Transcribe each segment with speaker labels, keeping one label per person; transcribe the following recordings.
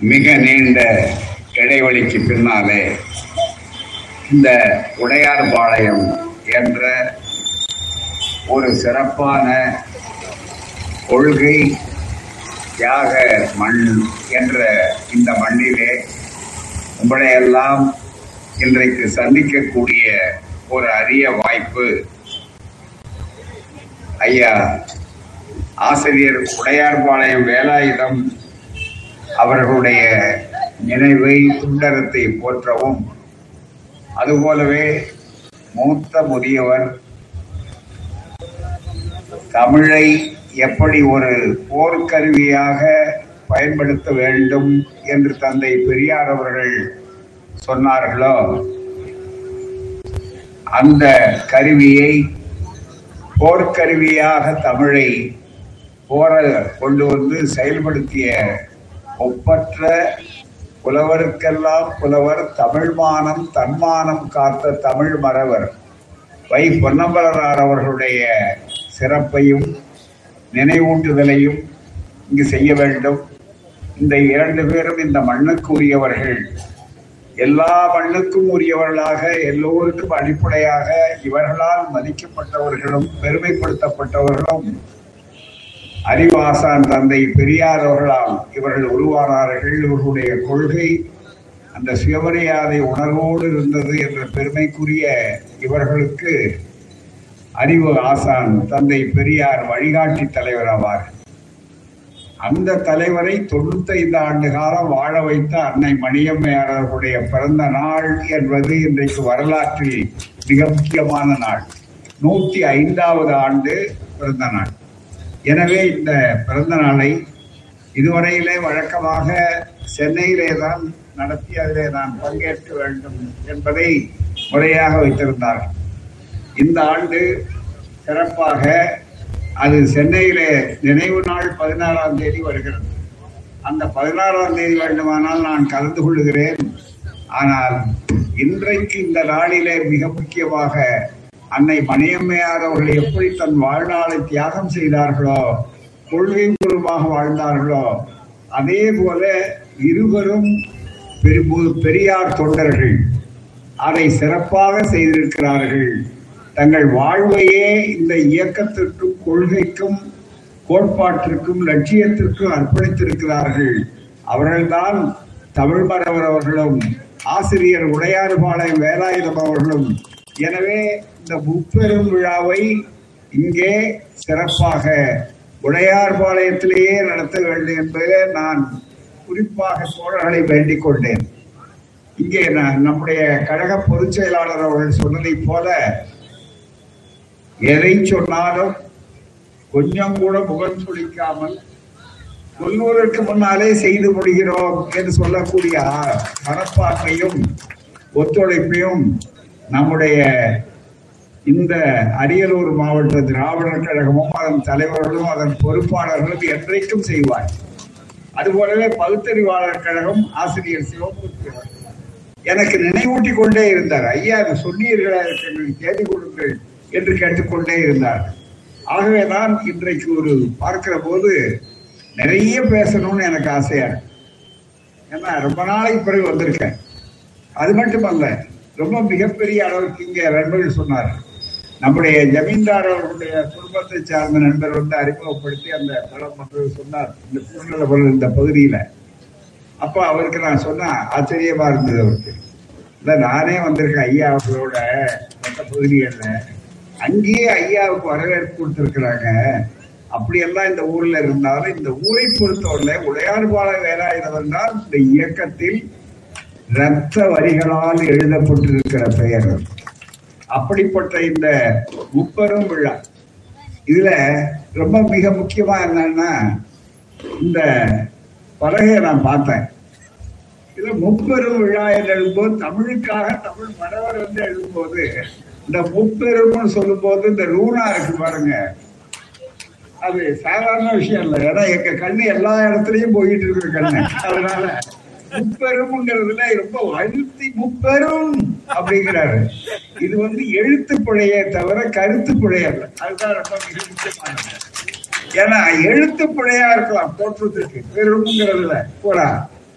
Speaker 1: மிக நீண்ட இடைவெளிக்கு பின்னாலே இந்த உடையார்பாளையம் என்ற ஒரு சிறப்பான கொள்கை தியாக மண் என்ற இந்த மண்ணிலே உங்களையெல்லாம் இன்றைக்கு சந்திக்கக்கூடிய ஒரு அரிய வாய்ப்பு ஐயா ஆசிரியர் உடையார்பாளையம் வேலாயுதம் அவர்களுடைய நினைவை சுந்தரத்தை போற்றவும் அதுபோலவே மூத்த முதியவர் தமிழை எப்படி ஒரு போர்க்கருவியாக பயன்படுத்த வேண்டும் என்று தந்தை பெரியார் அவர்கள் சொன்னார்களோ அந்த கருவியை போர்க்கருவியாக தமிழை போர கொண்டு வந்து செயல்படுத்திய ஒப்பற்ற புலவருக்கெல்லாம் புலவர் தமிழ்மானம் தன்மானம் காத்த தமிழ் மறவர் வை பொன்னம்பலரார் அவர்களுடைய சிறப்பையும் நினைவூட்டுதலையும் இங்கு செய்ய வேண்டும் இந்த இரண்டு பேரும் இந்த மண்ணுக்கு உரியவர்கள் எல்லா மண்ணுக்கும் உரியவர்களாக எல்லோருக்கும் அடிப்படையாக இவர்களால் மதிக்கப்பட்டவர்களும் பெருமைப்படுத்தப்பட்டவர்களும் அறிவாசான் தந்தை பெரியார் அவர்களால் இவர்கள் உருவானார்கள் இவர்களுடைய கொள்கை அந்த சுயமரியாதை உணர்வோடு இருந்தது என்ற பெருமைக்குரிய இவர்களுக்கு அறிவு ஆசான் தந்தை பெரியார் வழிகாட்டி தலைவர் ஆவார் அந்த தலைவரை தொண்ணூத்தைந்து ஆண்டு காலம் வாழ வைத்த அன்னை மணியம்மையார் அவர்களுடைய பிறந்த நாள் என்பது இன்றைக்கு வரலாற்றில் மிக முக்கியமான நாள் நூற்றி ஐந்தாவது ஆண்டு பிறந்த நாள் எனவே இந்த பிறந்த நாளை இதுவரையிலே வழக்கமாக சென்னையிலே தான் நடத்தி அதிலே நான் பங்கேற்க வேண்டும் என்பதை முறையாக வைத்திருந்தார்கள் இந்த ஆண்டு சிறப்பாக அது சென்னையிலே நினைவு நாள் பதினாறாம் தேதி வருகிறது அந்த பதினாறாம் தேதி வேண்டுமானால் நான் கலந்து கொள்ளுகிறேன் ஆனால் இன்றைக்கு இந்த நாளிலே மிக முக்கியமாக அன்னை மணியம்மையார் அவர்கள் எப்படி தன் வாழ்நாளை தியாகம் செய்தார்களோ கொள்கை பூர்வமாக வாழ்ந்தார்களோ அதே போல இருவரும் பெரியார் தொண்டர்கள் அதை சிறப்பாக செய்திருக்கிறார்கள் தங்கள் வாழ்வையே இந்த இயக்கத்திற்கும் கொள்கைக்கும் கோட்பாட்டிற்கும் லட்சியத்திற்கும் அர்ப்பணித்திருக்கிறார்கள் அவர்கள்தான் தமிழ் மரவர் அவர்களும் ஆசிரியர் உடையாறுபாளையம் வேலாயுதம் அவர்களும் எனவே இந்த முப்பெரும் விழாவை இங்கே சிறப்பாக உடையார்பாளையத்திலேயே நடத்த வேண்டும் என்பதை நான் குறிப்பாக தோழர்களை வேண்டிக் கொண்டேன் இங்கே நம்முடைய கழக பொதுச் செயலாளர் அவர்கள் சொன்னதைப் போல எதை சொன்னாலும் கொஞ்சம் கூட முகம் சுளிக்காமல் சொல்வதற்கு முன்னாலே செய்து முடிகிறோம் என்று சொல்லக்கூடிய மனப்பான்மையும் ஒத்துழைப்பையும் நம்முடைய இந்த அரியலூர் மாவட்ட திராவிடர் கழகமும் அதன் தலைவர்களும் அதன் பொறுப்பாளர்களும் என்றைக்கும் செய்வார் அதுபோலவே பகுத்தறிவாளர் கழகம் ஆசிரியர் சிவமூர்த்தி எனக்கு நினைவூட்டி கொண்டே இருந்தார் ஐயா அது சொன்னீர்களா எங்களுக்கு தேதி கொடுங்கள் என்று கேட்டுக்கொண்டே இருந்தார் ஆகவேதான் இன்றைக்கு ஒரு பார்க்கிற போது நிறைய பேசணும்னு எனக்கு ஆசையா இருக்கு ஏன்னா ரொம்ப நாளைக்கு பிறகு வந்திருக்கேன் அது மட்டுமல்ல ரொம்ப மிகப்பெரிய அளவுக்கு இங்க நண்பர்கள் சொன்னார் நம்முடைய ஜமீன்தார் அவர்களுடைய குடும்பத்தை சார்ந்த நண்பர் வந்து அறிமுகப்படுத்தி அந்த பலம் வந்து சொன்னார் இந்த திருநெல்வேலி இந்த பகுதியில அப்ப அவருக்கு நான் சொன்ன ஆச்சரியமா இருந்தது அவருக்கு இல்ல நானே வந்திருக்கேன் ஐயா அவர்களோட மற்ற பகுதிகள்ல அங்கேயே ஐயாவுக்கு வரவேற்பு கொடுத்திருக்கிறாங்க அப்படியெல்லாம் இந்த ஊர்ல இருந்தாலும் இந்த ஊரை பொறுத்தவரை உடையார்பால வேலாயுதம் தான் இந்த இயக்கத்தில் இரத்த வரிகளால் எழுதப்பட்டிருக்கிற பெயர் அப்படிப்பட்ட இந்த முப்பெரும் விழா இதுல ரொம்ப மிக முக்கியமா என்னன்னா இந்த பலகையை நான் பார்த்தேன் இதுல முப்பெரும் விழா என்று எழுதும்போது தமிழுக்காக தமிழ் மறவர் வந்து எழுதும்போது இந்த முப்பெரும்னு சொல்லும் போது இந்த ரூனா இருக்கு பாருங்க அது சாதாரண விஷயம் இல்லை ஏன்னா எங்க கண்ணு எல்லா இடத்துலயும் போயிட்டு இருக்கிற கண்ணு அதனால முப்பெரும்ங்கிறதுல ரொம்ப அழுத்தி முப்பெரும் அப்படிங்கிறாரு இது வந்து எழுத்து பிழையே தவிர கருத்து பிழை அல்ல அதுதான் ரொம்ப மிக முக்கியமானது ஏன்னா எழுத்து பிழையா இருக்கலாம் தோற்றத்துக்கு பெரும்ங்கிறதுல போடா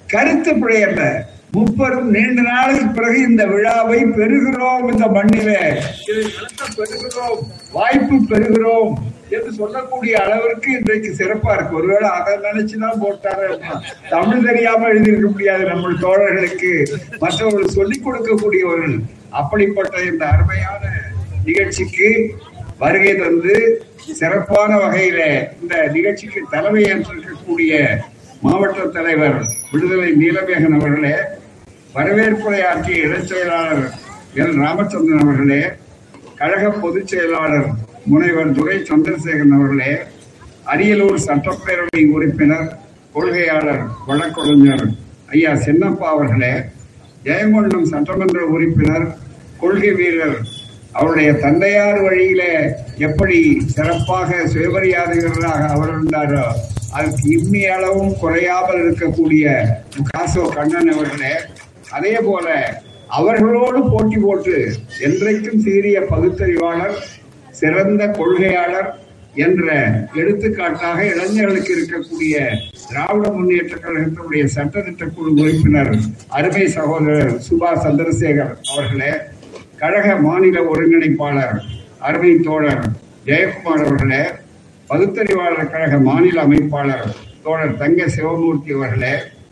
Speaker 1: கருத்து பிழை அல்ல முப்பெரும் நீண்ட நாளுக்கு பிறகு இந்த விழாவை பெறுகிறோம் இந்த மண்ணிலே இதை நடத்த பெறுகிறோம் வாய்ப்பு பெறுகிறோம் என்று சொல்லக்கூடிய அளவிற்கு இன்றைக்கு சிறப்பா இருக்கு ஒருவேளை அதை நினைச்சுதான் போட்டாரு தமிழ் தெரியாம எழுதியிருக்க முடியாது நம்ம தோழர்களுக்கு மற்றவர்கள் சொல்லிக் கொடுக்கக்கூடியவர்கள் அப்படிப்பட்ட இந்த அருமையான நிகழ்ச்சிக்கு வருகை தந்து சிறப்பான வகையில இந்த நிகழ்ச்சிக்கு தலைமை ஏற்றிருக்கக்கூடிய மாவட்ட தலைவர் விடுதலை நீலமேகன் அவர்களே வரவேற்புரை ஆற்றிய இடைச் செயலாளர் எல் ராமச்சந்திரன் அவர்களே கழக பொதுச் செயலாளர் முனைவர் துரை சந்திரசேகரன் அவர்களே அரியலூர் சட்டப்பேரவை உறுப்பினர் கொள்கையாளர் வழக்கறிஞர் ஐயா சின்னப்பா அவர்களே ஜெயங்கொண்டம் சட்டமன்ற உறுப்பினர் கொள்கை வீரர் அவருடைய தந்தையார் வழியில எப்படி சிறப்பாக சுயமரியாதைகளாக அவர் இருந்தாரோ அதுக்கு இம்மி அளவும் குறையாமல் இருக்கக்கூடிய காசோ கண்ணன் அவர்களே அதே போல அவர்களோடு போட்டி போட்டு என்றைக்கும் சீரிய பகுத்தறிவாளர் சிறந்த கொள்கையாளர் என்ற எடுத்துக்காட்டாக இளைஞர்களுக்கு இருக்கக்கூடிய திராவிட முன்னேற்ற கழகத்தினுடைய சட்டத்திட்ட குழு உறுப்பினர் அருமை சகோதரர் சுபா சந்திரசேகர் அவர்களே கழக மாநில ஒருங்கிணைப்பாளர் அருமை தோழர் ஜெயக்குமார் அவர்களே பகுத்தறிவாளர் கழக மாநில அமைப்பாளர் தோழர் தங்க சிவமூர்த்தி அவர்களே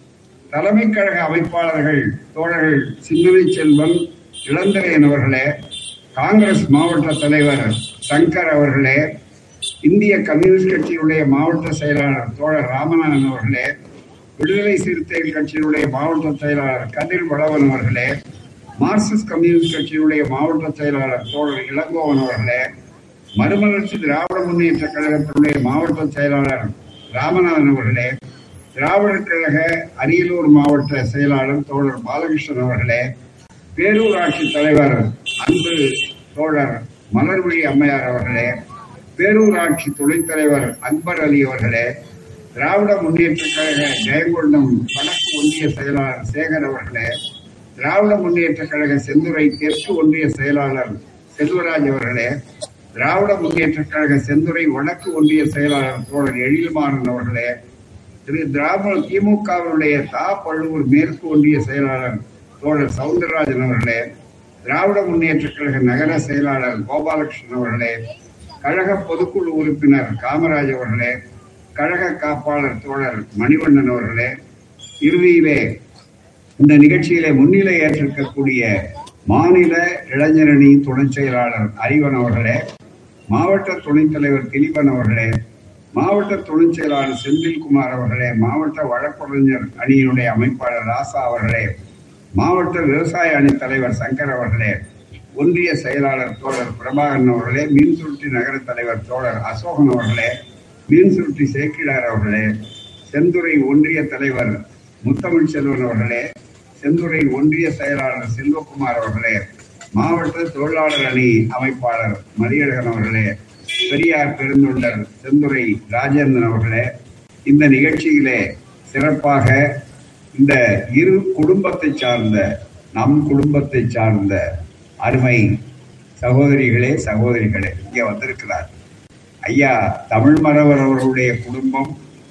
Speaker 1: தலைமை கழக அமைப்பாளர்கள் தோழர்கள் சிந்தனை செல்வன் இளந்தரையன் அவர்களே காங்கிரஸ் மாவட்ட தலைவர் சங்கர் அவர்களே இந்திய கம்யூனிஸ்ட் கட்சியினுடைய மாவட்ட செயலாளர் தோழர் ராமநாதன் அவர்களே விடுதலை சிறுத்தைகள் கட்சியினுடைய மாவட்ட செயலாளர் கதிர் வளவன் அவர்களே மார்க்சிஸ்ட் கம்யூனிஸ்ட் கட்சியினுடைய மாவட்ட செயலாளர் தோழர் இளங்கோவன் அவர்களே மறுமலர்ச்சி திராவிட முன்னேற்ற கழகத்தினுடைய மாவட்ட செயலாளர் ராமநாதன் அவர்களே திராவிடர் கழக அரியலூர் மாவட்ட செயலாளர் தோழர் பாலகிருஷ்ணன் அவர்களே பேரூராட்சி தலைவர் அன்பு தோழர் மலர்விழி அம்மையார் அவர்களே பேரூராட்சி துணைத் தலைவர் அக்பர் அலி அவர்களே திராவிட முன்னேற்ற கழக ஜெயங்கொண்டம் வடக்கு ஒன்றிய செயலாளர் சேகர் அவர்களே திராவிட முன்னேற்ற கழக செந்துறை தெற்கு ஒன்றிய செயலாளர் செல்வராஜ் அவர்களே திராவிட முன்னேற்ற கழக செந்துறை வடக்கு ஒன்றிய செயலாளர் தோழர் எழில்மாறன் அவர்களே திரு திராவிட திமுகவினுடைய தா பழுவூர் மேற்கு ஒன்றிய செயலாளர் தோழர் சவுந்தரராஜன் அவர்களே திராவிட முன்னேற்ற கழக நகர செயலாளர் கோபாலகிருஷ்ணன் அவர்களே கழக பொதுக்குழு உறுப்பினர் காமராஜ் அவர்களே கழக காப்பாளர் தோழர் மணிவண்ணன் அவர்களே இறுதியிலே இந்த நிகழ்ச்சியிலே முன்னிலை ஏற்றிருக்கக்கூடிய மாநில இளைஞரணி துணைச் செயலாளர் அறிவன் அவர்களே மாவட்ட துணைத் தலைவர் திலீபன் அவர்களே மாவட்ட துணைச் செயலாளர் செந்தில்குமார் அவர்களே மாவட்ட வழக்கறிஞர் அணியினுடைய அமைப்பாளர் ராசா அவர்களே மாவட்ட விவசாய அணி தலைவர் சங்கர் அவர்களே ஒன்றிய செயலாளர் தோழர் பிரபாகரன் அவர்களே மீன் சுருட்டி நகர தலைவர் தோழர் அசோகன் அவர்களே மீன் சுருட்டி சேக்கிழார் அவர்களே செந்துறை ஒன்றிய தலைவர் முத்தமிழ் செல்வன் அவர்களே செந்துறை ஒன்றிய செயலாளர் செல்வகுமார் அவர்களே மாவட்ட தொழிலாளர் அணி அமைப்பாளர் மதியழகன் அவர்களே பெரியார் பெருந்தொண்டர் செந்துறை ராஜேந்திரன் அவர்களே இந்த நிகழ்ச்சியிலே சிறப்பாக இந்த இரு குடும்பத்தை சார்ந்த நம் குடும்பத்தை சார்ந்த அருமை சகோதரிகளே சகோதரிகளே இங்கே வந்திருக்கிறார் ஐயா தமிழ் மரவர் அவர்களுடைய குடும்பம்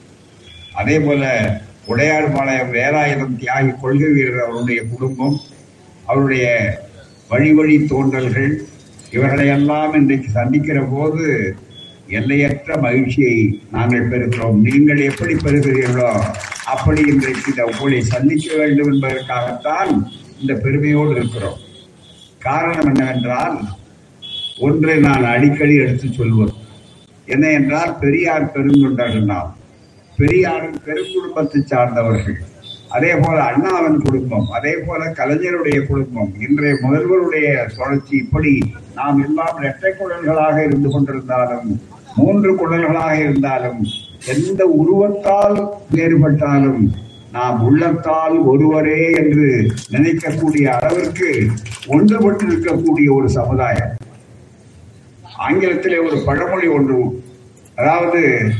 Speaker 1: அதே போல உடையார்பாளையம் வேலாயுதம் தியாகி கொள்கை வீரர் அவருடைய குடும்பம் அவருடைய வழி வழி தோன்றல்கள் இவர்களையெல்லாம் இன்றைக்கு சந்திக்கிற போது எல்லையற்ற மகிழ்ச்சியை நாங்கள் பெறுகிறோம் நீங்கள் எப்படி பெறுகிறீர்களோ அப்படி இன்றைக்கு இந்த உங்களை சந்திக்க வேண்டும் என்பதற்காகத்தான் இந்த பெருமையோடு இருக்கிறோம் காரணம் என்னவென்றால் ஒன்றை நான் அடிக்கடி எடுத்து சொல்வது என்ன என்றால் பெரியார் பெருங்கொண்டார்கள் நாம் பெரியாரின் பெருங்குடும்பத்தை சார்ந்தவர்கள் அதே போல அண்ணாவின் குடும்பம் அதே போல கலைஞருடைய குடும்பம் இன்றைய முதல்வருடைய தொடர்ச்சி இப்படி நாம் எல்லாம் இரட்டை குழல்களாக இருந்து கொண்டிருந்தாலும் மூன்று குழல்களாக இருந்தாலும் எந்த உருவத்தால் வேறுபட்டாலும் நாம் உள்ளத்தால் ஒருவரே என்று நினைக்கக்கூடிய அளவிற்கு ஒன்றுபட்டு இருக்கக்கூடிய ஒரு சமுதாயம் ஆங்கிலத்திலே ஒரு பழமொழி ஒன்று அதாவது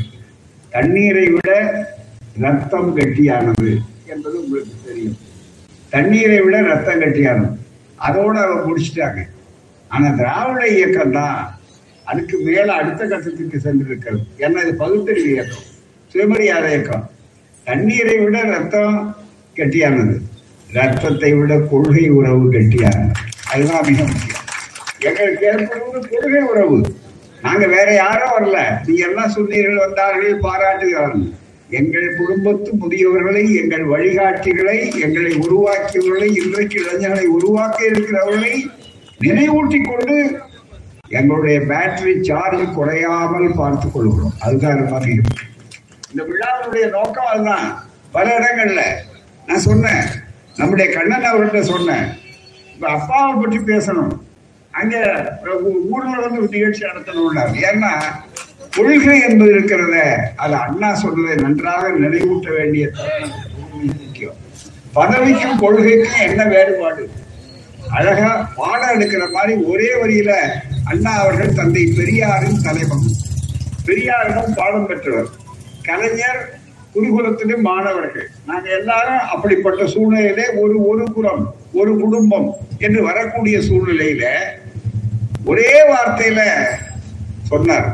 Speaker 1: தண்ணீரை விட ரத்தம் கட்டியானது என்பது உங்களுக்கு தெரியும் தண்ணீரை விட ரத்தம் கட்டியானது அதோட அவங்க முடிச்சிட்டாங்க ஆனா திராவிட இயக்கம் தான் அதுக்கு மேல அடுத்த கட்டத்துக்கு சென்றிருக்கிறது ஏன்னா இது பகுத்தறிவு இயக்கம் சுயமரியாதை இயக்கம் தண்ணீரை விட ரத்தம் கெட்டியானது ரத்தத்தை விட கொள்கை உறவு கெட்டியானது அதுதான் மிக முக்கியம் எங்களுக்கு ஏற்படுவது கொள்கை உறவு நாங்க வேற யாரும் வரல நீங்க எல்லாம் சொன்னீர்கள் வந்தார்கள் பாராட்டுகிறார்கள் எங்கள் குடும்பத்து முதியவர்களை எங்கள் வழிகாட்டிகளை எங்களை உருவாக்கியவர்களை இன்றைக்கு இளைஞர்களை உருவாக்க இருக்கிறவர்களை நினைவூட்டிக் கொண்டு எங்களுடைய பேட்டரி சார்ஜ் குறையாமல் பார்த்துக் கொள்கிறோம் அதுதான் ரொம்ப முக்கியம். இந்த விழாவுடைய நோக்கம் அதுதான் பல இடங்கள்ல நான் சொன்னேன் நம்முடைய கண்ணன் அவர்கிட்ட சொன்னேன் இப்ப அப்பாவை பற்றி பேசணும் அங்க ஊ- ஊர்ல வந்து ஒரு நிகழ்ச்சி நடத்தணும்னார் ஏன்னா கொள்கை என்பது இருக்கிறத அது அண்ணா சொன்னதை நன்றாக நினைவூட்ட வேண்டிய தருணம் மிக முக்கியம் பதவிக்கும் கொள்கைக்கும் என்ன வேறுபாடு அழகா பாடம் எடுக்கிற மாதிரி ஒரே வரியில அண்ணா அவர்கள் தந்தை பெரியாரின் தலைவன் பெரியாரிடம் பாடம் பெற்றவர் கலைஞர் குருகுலத்திலும் மாணவர்கள் நாங்க எல்லாரும் அப்படிப்பட்ட சூழ்நிலையிலே ஒரு ஒரு புறம் ஒரு குடும்பம் என்று வரக்கூடிய சூழ்நிலையில ஒரே வார்த்தையில சொன்னார்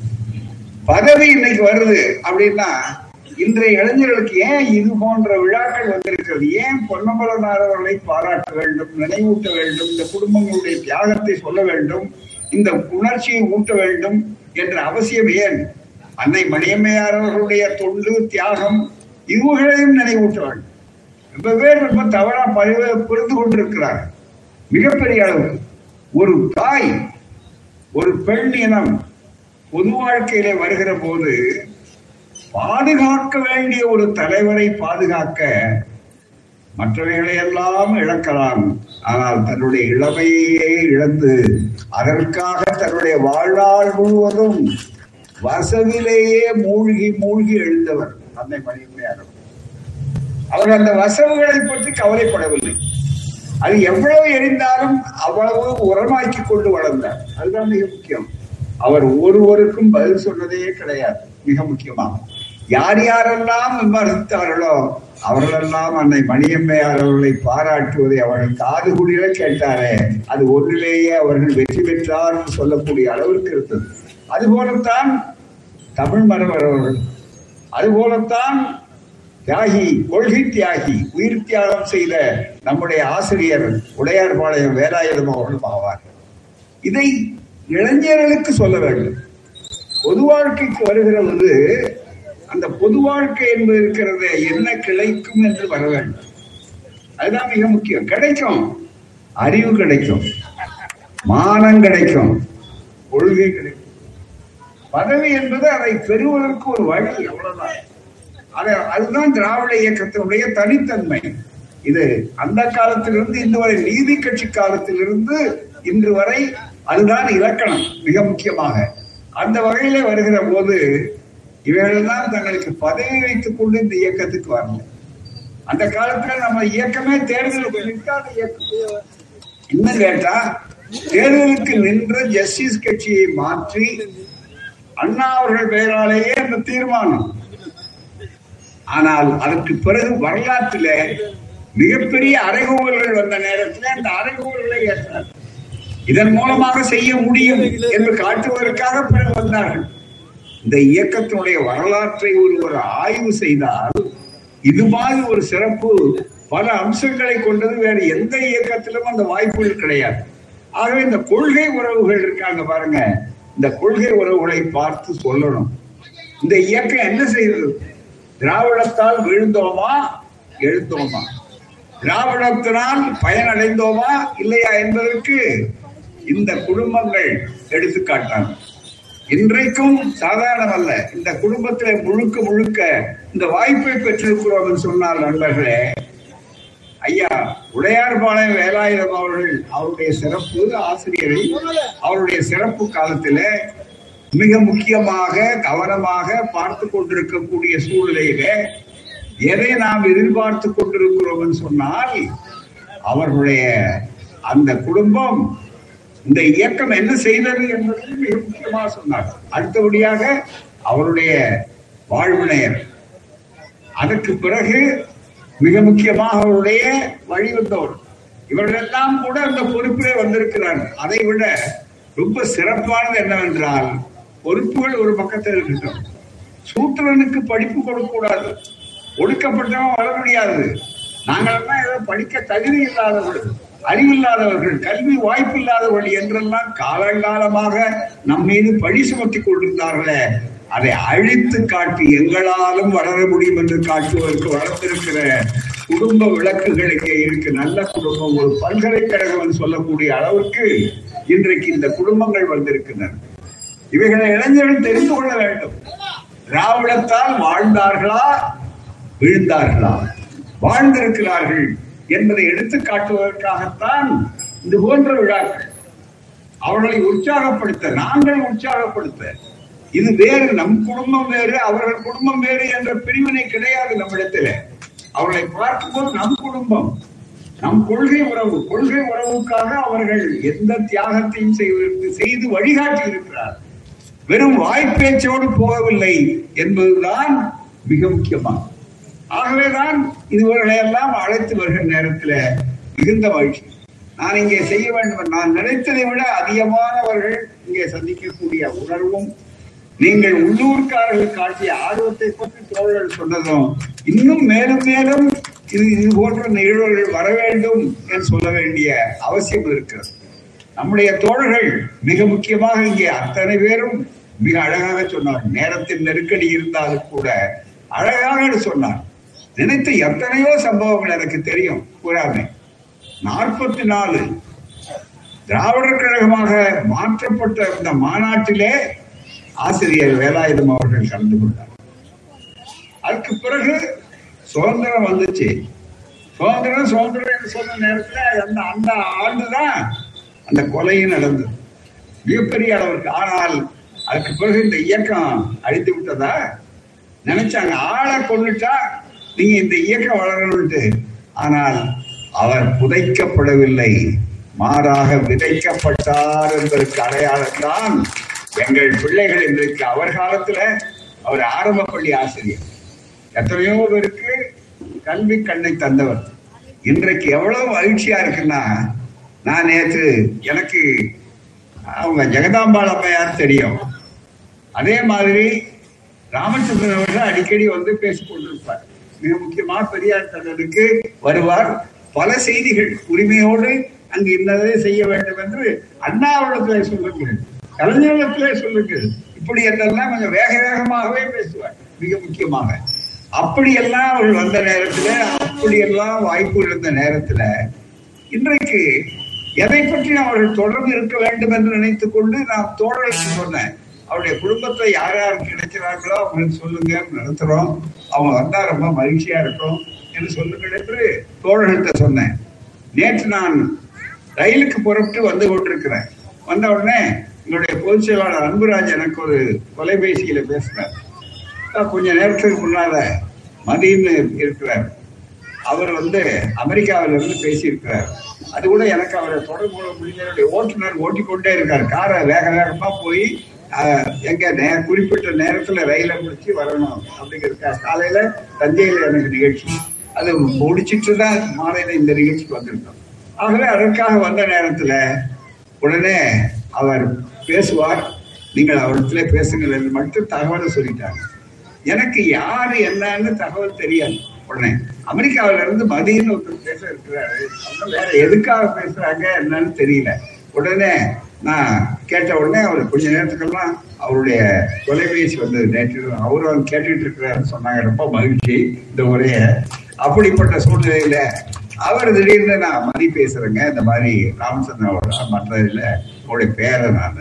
Speaker 1: பதவி இன்னைக்கு வருது அப்படின்னா இன்றைய இளைஞர்களுக்கு ஏன் இது போன்ற விழாக்கள் வந்திருக்கிறது ஏன் பொன்னம்பலனார் அவர்களை பாராட்ட வேண்டும் நினைவூட்ட வேண்டும் இந்த குடும்பங்களுடைய தியாகத்தை சொல்ல வேண்டும் இந்த உணர்ச்சியை ஊட்ட வேண்டும் என்ற அவசியம் ஏன் அன்னை மணியம்மையார் அவர்களுடைய தொண்டு தியாகம் இவர்களையும் நினைவூட்ட வேண்டும் ரொம்ப பேர் ரொம்ப தவறா பரிவு புரிந்து கொண்டிருக்கிறார் மிகப்பெரிய அளவுக்கு ஒரு தாய் ஒரு பெண் இனம் பொது வாழ்க்கையிலே வருகிற போது பாதுகாக்க வேண்டிய ஒரு தலைவரை பாதுகாக்க மற்றவைகளை எல்லாம் இழக்கலாம் ஆனால் தன்னுடைய இளமையே இழந்து அதற்காக தன்னுடைய வாழ்நாள் முழுவதும் வசவிலேயே மூழ்கி மூழ்கி எழுந்தவர் அன்னை மணியம்மையார் அவர் அந்த வசவுகளை பற்றி கவலைப்படவில்லை அது எவ்வளவு எரிந்தாலும் அவ்வளவு உரமாக்கி கொண்டு வளர்ந்தார் அதுதான் மிக முக்கியம் அவர் ஒருவருக்கும் பதில் சொன்னதே கிடையாது மிக முக்கியமாக யார் யாரெல்லாம் விமர்சித்தார்களோ அவர்களெல்லாம் அன்னை மணியம்மையார் அவர்களை பாராட்டுவதை அவர்கள் காது குடியில கேட்டாரே அது ஒன்றிலேயே அவர்கள் வெற்றி பெற்றார் என்று சொல்லக்கூடிய அளவிற்கு இருந்தது அதுபோலத்தான் தமிழ் மரவர் அவர்கள் அதுபோலத்தான் தியாகி கொள்கை தியாகி உயிர் தியாகம் செய்த நம்முடைய ஆசிரியர் உடையார்பாளையம் வேலாயுதம் அவர்களும் ஆவார் இதை இளைஞர்களுக்கு சொல்ல வேண்டும் பொது வாழ்க்கைக்கு வருகிற போது அந்த பொது வாழ்க்கை என்பது இருக்கிறது என்ன கிடைக்கும் என்று வர வேண்டும் அதுதான் மிக முக்கியம் கிடைக்கும் அறிவு கிடைக்கும் மானம் கிடைக்கும் கொள்கை கிடைக்கும் பதவி என்பது அதை பெறுவதற்கு ஒரு வழி அவ்வளவுதான் அது அதுதான் திராவிட இயக்கத்தினுடைய தனித்தன்மை இது அந்த காலத்திலிருந்து இன்று வரை நீதி கட்சி காலத்திலிருந்து இன்று வரை அதுதான் இலக்கணம் மிக முக்கியமாக அந்த வகையில வருகிற போது இவைகளெல்லாம் தங்களுக்கு பதவி வைத்துக் கொண்டு இந்த இயக்கத்துக்கு வரல அந்த காலத்துல நம்ம இயக்கமே தேர்தலுக்கு நிற்காத இயக்கம் இன்னும் கேட்டா தேர்தலுக்கு நின்ற ஜஸ்டிஸ் கட்சியை மாற்றி அண்ணா அவர்கள் பெயராலேயே அந்த தீர்மானம் ஆனால் அதற்கு பிறகு வரலாற்றில மிகப்பெரிய அறைகூவல்கள் வந்த நேரத்தில் அந்த அறைகூவல்களை ஏற்றார் இதன் மூலமாக செய்ய முடியும் என்று காட்டுவதற்காக பிறகு வந்தார்கள் இந்த இயக்கத்தினுடைய வரலாற்றை ஒருவர் ஆய்வு செய்தால் இது மாதிரி ஒரு சிறப்பு பல அம்சங்களை கொண்டது வேறு எந்த இயக்கத்திலும் அந்த வாய்ப்புகள் கிடையாது ஆகவே இந்த கொள்கை உறவுகள் இருக்காங்க பாருங்க இந்த கொள்கை உறவுகளை பார்த்து சொல்லணும் இந்த இயக்கம் என்ன செய்தது திராவிடத்தால் விழுந்தோமா எழுந்தோமா திராவிடத்தினால் பயனடைந்தோமா இல்லையா என்பதற்கு இந்த குடும்பங்கள் எடுத்துக்காட்டாங்க இன்றைக்கும் சாதாரணமல்ல இந்த குடும்பத்தில் முழுக்க முழுக்க இந்த வாய்ப்பை பெற்றிருக்கிறோம் என்று சொன்னால் நண்பர்களே ஐயா உடையார்பாளையம் வேலாயுதம் அவர்கள் அவருடைய சிறப்பு ஆசிரியரை அவருடைய சிறப்பு காலத்திலே மிக முக்கியமாக கவனமாக பார்த்து கொண்டிருக்கக்கூடிய சூழ்நிலையிலே எதை நாம் எதிர்பார்த்து கொண்டிருக்கிறோம் என்று சொன்னால் அவர்களுடைய அந்த குடும்பம் இந்த இயக்கம் என்ன செய்தது என்பதை மிக முக்கியமாக சொன்னார் அடுத்தபடியாக அவருடைய வாழ்வினையர் அதற்கு பிறகு மிக முக்கியமாக அவருடைய வழிவந்தோர் இவர்களெல்லாம் கூட அந்த பொறுப்பிலே வந்திருக்கிறார்கள் அதை விட ரொம்ப சிறப்பானது என்னவென்றால் பொறுப்புகள் ஒரு பக்கத்தில் இருக்கட்டும் சூத்திரனுக்கு படிப்பு கொடுக்க கூடாது ஒடுக்கப்பட்டவன் வர முடியாது நாங்களெல்லாம் ஏதோ படிக்க தகுதி இல்லாதவர்கள் அறிவில்லாதவர்கள் கல்வி வாய்ப்பு இல்லாதவர்கள் என்றெல்லாம் காலங்காலமாக நம் மீது பழி சுமத்தி கொண்டிருந்தார்களே அதை அழித்து காட்டி எங்களாலும் வளர முடியும் என்று காட்டுவதற்கு வளர்ந்திருக்கிற குடும்ப விளக்குகள் இங்கே இருக்கு நல்ல குடும்பம் ஒரு பல்கலைக்கழகம் சொல்லக்கூடிய அளவுக்கு இன்றைக்கு இந்த குடும்பங்கள் வந்திருக்கின்றன இவைகளை இளைஞர்கள் தெரிந்து கொள்ள வேண்டும் திராவிடத்தால் வாழ்ந்தார்களா விழுந்தார்களா வாழ்ந்திருக்கிறார்கள் என்பதை எடுத்து காட்டுவதற்காகத்தான் இது போன்ற விழாக்கள் அவர்களை உற்சாகப்படுத்த நாங்கள் உற்சாகப்படுத்த இது வேறு நம் குடும்பம் வேறு அவர்கள் குடும்பம் வேறு என்ற பிரிவினை கிடையாது நம்மிடத்தில் அவர்களை பார்க்கும்போது நம் குடும்பம் நம் கொள்கை உறவு கொள்கை உறவுக்காக அவர்கள் எந்த தியாகத்தையும் செய்து செய்து வழிகாட்டி இருக்கிறார் வெறும் வாய்ப்பேச்சோடு போகவில்லை என்பதுதான் மிக முக்கியமாகும் ஆகவேதான் இதுவர்களை எல்லாம் அழைத்து வருகிற நேரத்தில் மிகுந்த மகிழ்ச்சி நான் இங்கே செய்ய வேண்டும் நான் நினைத்ததை விட அதிகமானவர்கள் இங்கே சந்திக்கக்கூடிய உணர்வும் நீங்கள் உள்ளூர்காரர்கள் காட்டிய ஆர்வத்தை பற்றி தோழர்கள் சொன்னதும் இன்னும் மேலும் மேலும் இது இது போன்ற நிகழ்வுகள் வர வேண்டும் என்று சொல்ல வேண்டிய அவசியம் இருக்கிறது நம்முடைய தோழர்கள் மிக முக்கியமாக இங்கே அத்தனை பேரும் மிக அழகாக சொன்னார் நேரத்தில் நெருக்கடி இருந்தாலும் கூட அழகாக சொன்னார் நினைத்த எத்தனையோ சம்பவங்கள் எனக்கு தெரியும் கூறாமே நாற்பத்தி நாலு திராவிடர் கழகமாக மாற்றப்பட்ட இந்த மாநாட்டிலே ஆசிரியர் வேலாயுதம் அவர்கள் கலந்து கொண்டார் அதுக்கு பிறகு சுதந்திரம் வந்துச்சு சுதந்திரம் சுதந்திரம் என்று சொன்ன நேரத்தில் அந்த அந்த ஆண்டுதான் அந்த கொலையும் நடந்தது மிகப்பெரிய அளவுக்கு ஆனால் அதுக்கு பிறகு இந்த இயக்கம் அழித்து விட்டதா நினைச்சாங்க ஆளை கொண்டுட்டா நீங்க இந்த இயக்கம் வளரணும்ட்டு ஆனால் அவர் புதைக்கப்படவில்லை மாறாக விதைக்கப்பட்டார் என்பதற்கு அடையாளம் தான் எங்கள் பிள்ளைகள் இன்றைக்கு அவர் காலத்துல அவர் ஆரம்ப பள்ளி ஆசிரியர் எத்தனையோ பேருக்கு கல்வி கண்ணை தந்தவர் இன்றைக்கு எவ்வளவு மகிழ்ச்சியா இருக்குன்னா நான் நேற்று எனக்கு அவங்க ஜெகதாம்பாள் அம்மையார் தெரியும் அதே மாதிரி ராமச்சந்திரன் அவர்கள் அடிக்கடி வந்து பேசிக் கொண்டிருப்பார் மிக முக்கியமா பெரியார் தன்னனுக்கு வருவார் பல செய்திகள் உரிமையோடு அங்கு இன்னதே செய்ய வேண்டும் என்று அண்ணாவிடத்திலே சொல்லுங்கள் கலைஞரிடத்திலே சொல்லுங்கள் இப்படி என்றெல்லாம் கொஞ்சம் வேக வேகமாகவே பேசுவார் மிக முக்கியமாக அப்படியெல்லாம் அவர்கள் வந்த நேரத்துல அப்படியெல்லாம் வாய்ப்பு இருந்த நேரத்துல இன்றைக்கு எதை பற்றி அவர்கள் தொடர்பு இருக்க வேண்டும் என்று நினைத்துக் கொண்டு நான் தோழர்களுக்கு சொன்னேன் அவருடைய குடும்பத்தை யார் யார் கிடைக்கிறார்களோ அவங்களுக்கு சொல்லுங்க நடத்துறோம் அவங்க வந்தா ரொம்ப மகிழ்ச்சியா இருக்கும் என்று சொல்லுங்கள் என்று தோழர்கள்ட்ட சொன்னேன் நேற்று நான் ரயிலுக்கு புறப்பட்டு வந்து கொண்டிருக்கிறேன் வந்த உடனே எங்களுடைய பொதுச் செயலாளர் அன்புராஜ் எனக்கு ஒரு தொலைபேசியில பேசினார் கொஞ்ச நேரத்துக்கு முன்னால மதியம்னு இருக்கிறார் அவர் வந்து அமெரிக்காவில இருந்து பேசியிருக்கிறார் அது கூட எனக்கு அவரை தொடர்பு கொள்ள முடிஞ்ச ஓட்டுநர் ஓட்டிக்கொண்டே இருக்கார் காரை வேக வேகமா போய் எங்க நே குறிப்பிட்ட நேரத்துல ரயில முடிச்சு வரணும் அப்படிங்கிறதுக்காக காலையில தஞ்சையில எனக்கு நிகழ்ச்சி அது முடிச்சிட்டு தான் மாலையில இந்த நிகழ்ச்சிக்கு வந்திருக்கோம் ஆகவே அதற்காக வந்த நேரத்துல உடனே அவர் பேசுவார் நீங்கள் அவரிடத்துல பேசுங்கள் என்று மட்டும் தகவலை சொல்லிட்டாங்க எனக்கு யாரு என்னன்னு தகவல் தெரியாது உடனே அமெரிக்காவில இருந்து மதியன்னு ஒருத்தர் பேச இருக்கிறாரு அவங்க வேற எதுக்காக பேசுறாங்க என்னன்னு தெரியல உடனே நான் கேட்ட உடனே அவர் கொஞ்ச நேரத்துக்கெல்லாம் அவருடைய தொலைபேசி வந்தது நேற்று அவரும் கேட்டுட்டு இருக்கிறாருன்னு சொன்னாங்க ரொம்ப மகிழ்ச்சி இந்த உரைய அப்படிப்பட்ட சூழ்நிலையில அவர் திடீர்னு நான் மதி பேசுறேங்க இந்த மாதிரி ராமச்சந்திரனோட மற்ற இதுல உங்களுடைய பேரை நான்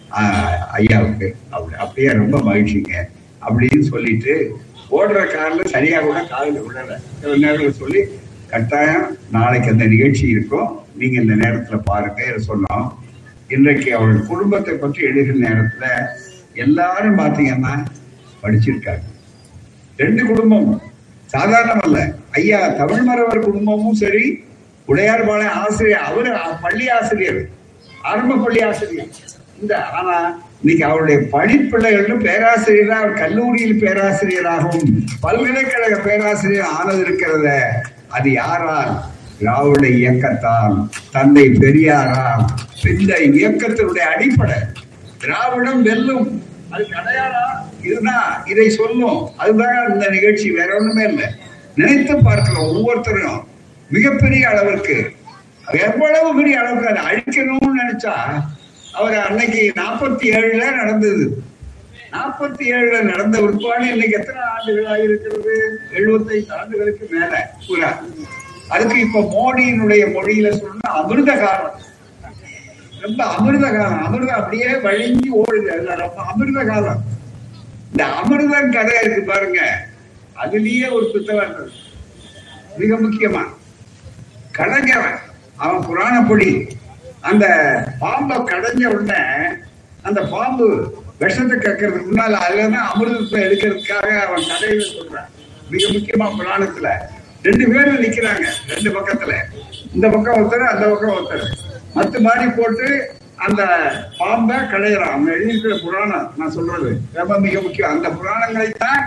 Speaker 1: ஐயாவுக்கு அப்படி அப்படியே ரொம்ப மகிழ்ச்சிங்க அப்படின்னு சொல்லிட்டு ஓடுற கார்ல சரியா கூட காலில் விடல சில நேரத்தில் சொல்லி கட்டாயம் நாளைக்கு அந்த நிகழ்ச்சி இருக்கும் நீங்க இந்த நேரத்துல பாருங்க சொன்னோம் இன்றைக்கு அவர்கள் குடும்பத்தை பற்றி எழுதுகிற நேரத்துல எல்லாரும் பாத்தீங்கன்னா படிச்சிருக்காங்க ரெண்டு குடும்பமும் சாதாரணம் அல்ல ஐயா தமிழ் மரவர் குடும்பமும் சரி உடையார்பாளையம் ஆசிரியர் அவரு பள்ளி ஆசிரியர் ஆரம்ப பள்ளி ஆசிரியர் இந்த ஆனா இன்னைக்கு அவருடைய படிப்பிள்ளைகளும் பேராசிரியராக கல்லூரியில் பேராசிரியராகவும் பல்கலைக்கழக பேராசிரியர் ஆனது இருக்கிறத அது யாரால் திராவிட இயக்கத்தால் தந்தை பெரியாரால் இந்த இயக்கத்தினுடைய அடிப்படை திராவிடம் வெல்லும் அதுக்கு அடையாளம் இதுதான் இதை சொல்லும் அதுதான் இந்த நிகழ்ச்சி வேற ஒண்ணுமே இல்லை நினைத்து பார்க்கிறோம் ஒவ்வொருத்தரும் மிகப்பெரிய அளவிற்கு எவ்வளவு பெரிய அளவுக்கு அதை அழிக்கணும்னு நினைச்சா அவர் அன்னைக்கு நாற்பத்தி ஏழுல நடந்தது நாற்பத்தி ஏழுல நடந்த உட்பாடு இன்னைக்கு எத்தனை ஆண்டுகள் ஆகியிருக்கிறது எழுபத்தைந்து ஆண்டுகளுக்கு மேல பூரா அதுக்கு இப்ப மோடியினுடைய மொழியில சொன்னா அமிர்த காலம் ரொம்ப அமிர்த காலம் அமிர்தம் அப்படியே வழிஞ்சு ஓடுது அதுல ரொம்ப அமிர்த காலம் இந்த அமிர்தம் கதை இருக்கு பாருங்க அதுலயே ஒரு புத்தகம் இருக்கு. மிக முக்கியமா கடைஞ்சவன் அவன் புராணப்படி அந்த பாம்பை கடைஞ்ச உடனே அந்த பாம்பு விஷத்தை கக்கிறதுக்கு முன்னால அதுலதான் அமிர்தத்தை எடுக்கிறதுக்காக அவன் கதையில சொல்றான் மிக முக்கியமா புராணத்துல ரெண்டு பேரும் நிக்கிறாங்க ரெண்டு பக்கத்துல இந்த பக்கம் ஒருத்தர் அந்த பக்கம் ஒருத்தர் மத்து மாதிரி போட்டு அந்த பாம்பை கடையிறான் அவன் எழுதியிருக்கிற புராணம் நான் சொல்றது ரொம்ப மிக முக்கியம் அந்த புராணங்களை தான்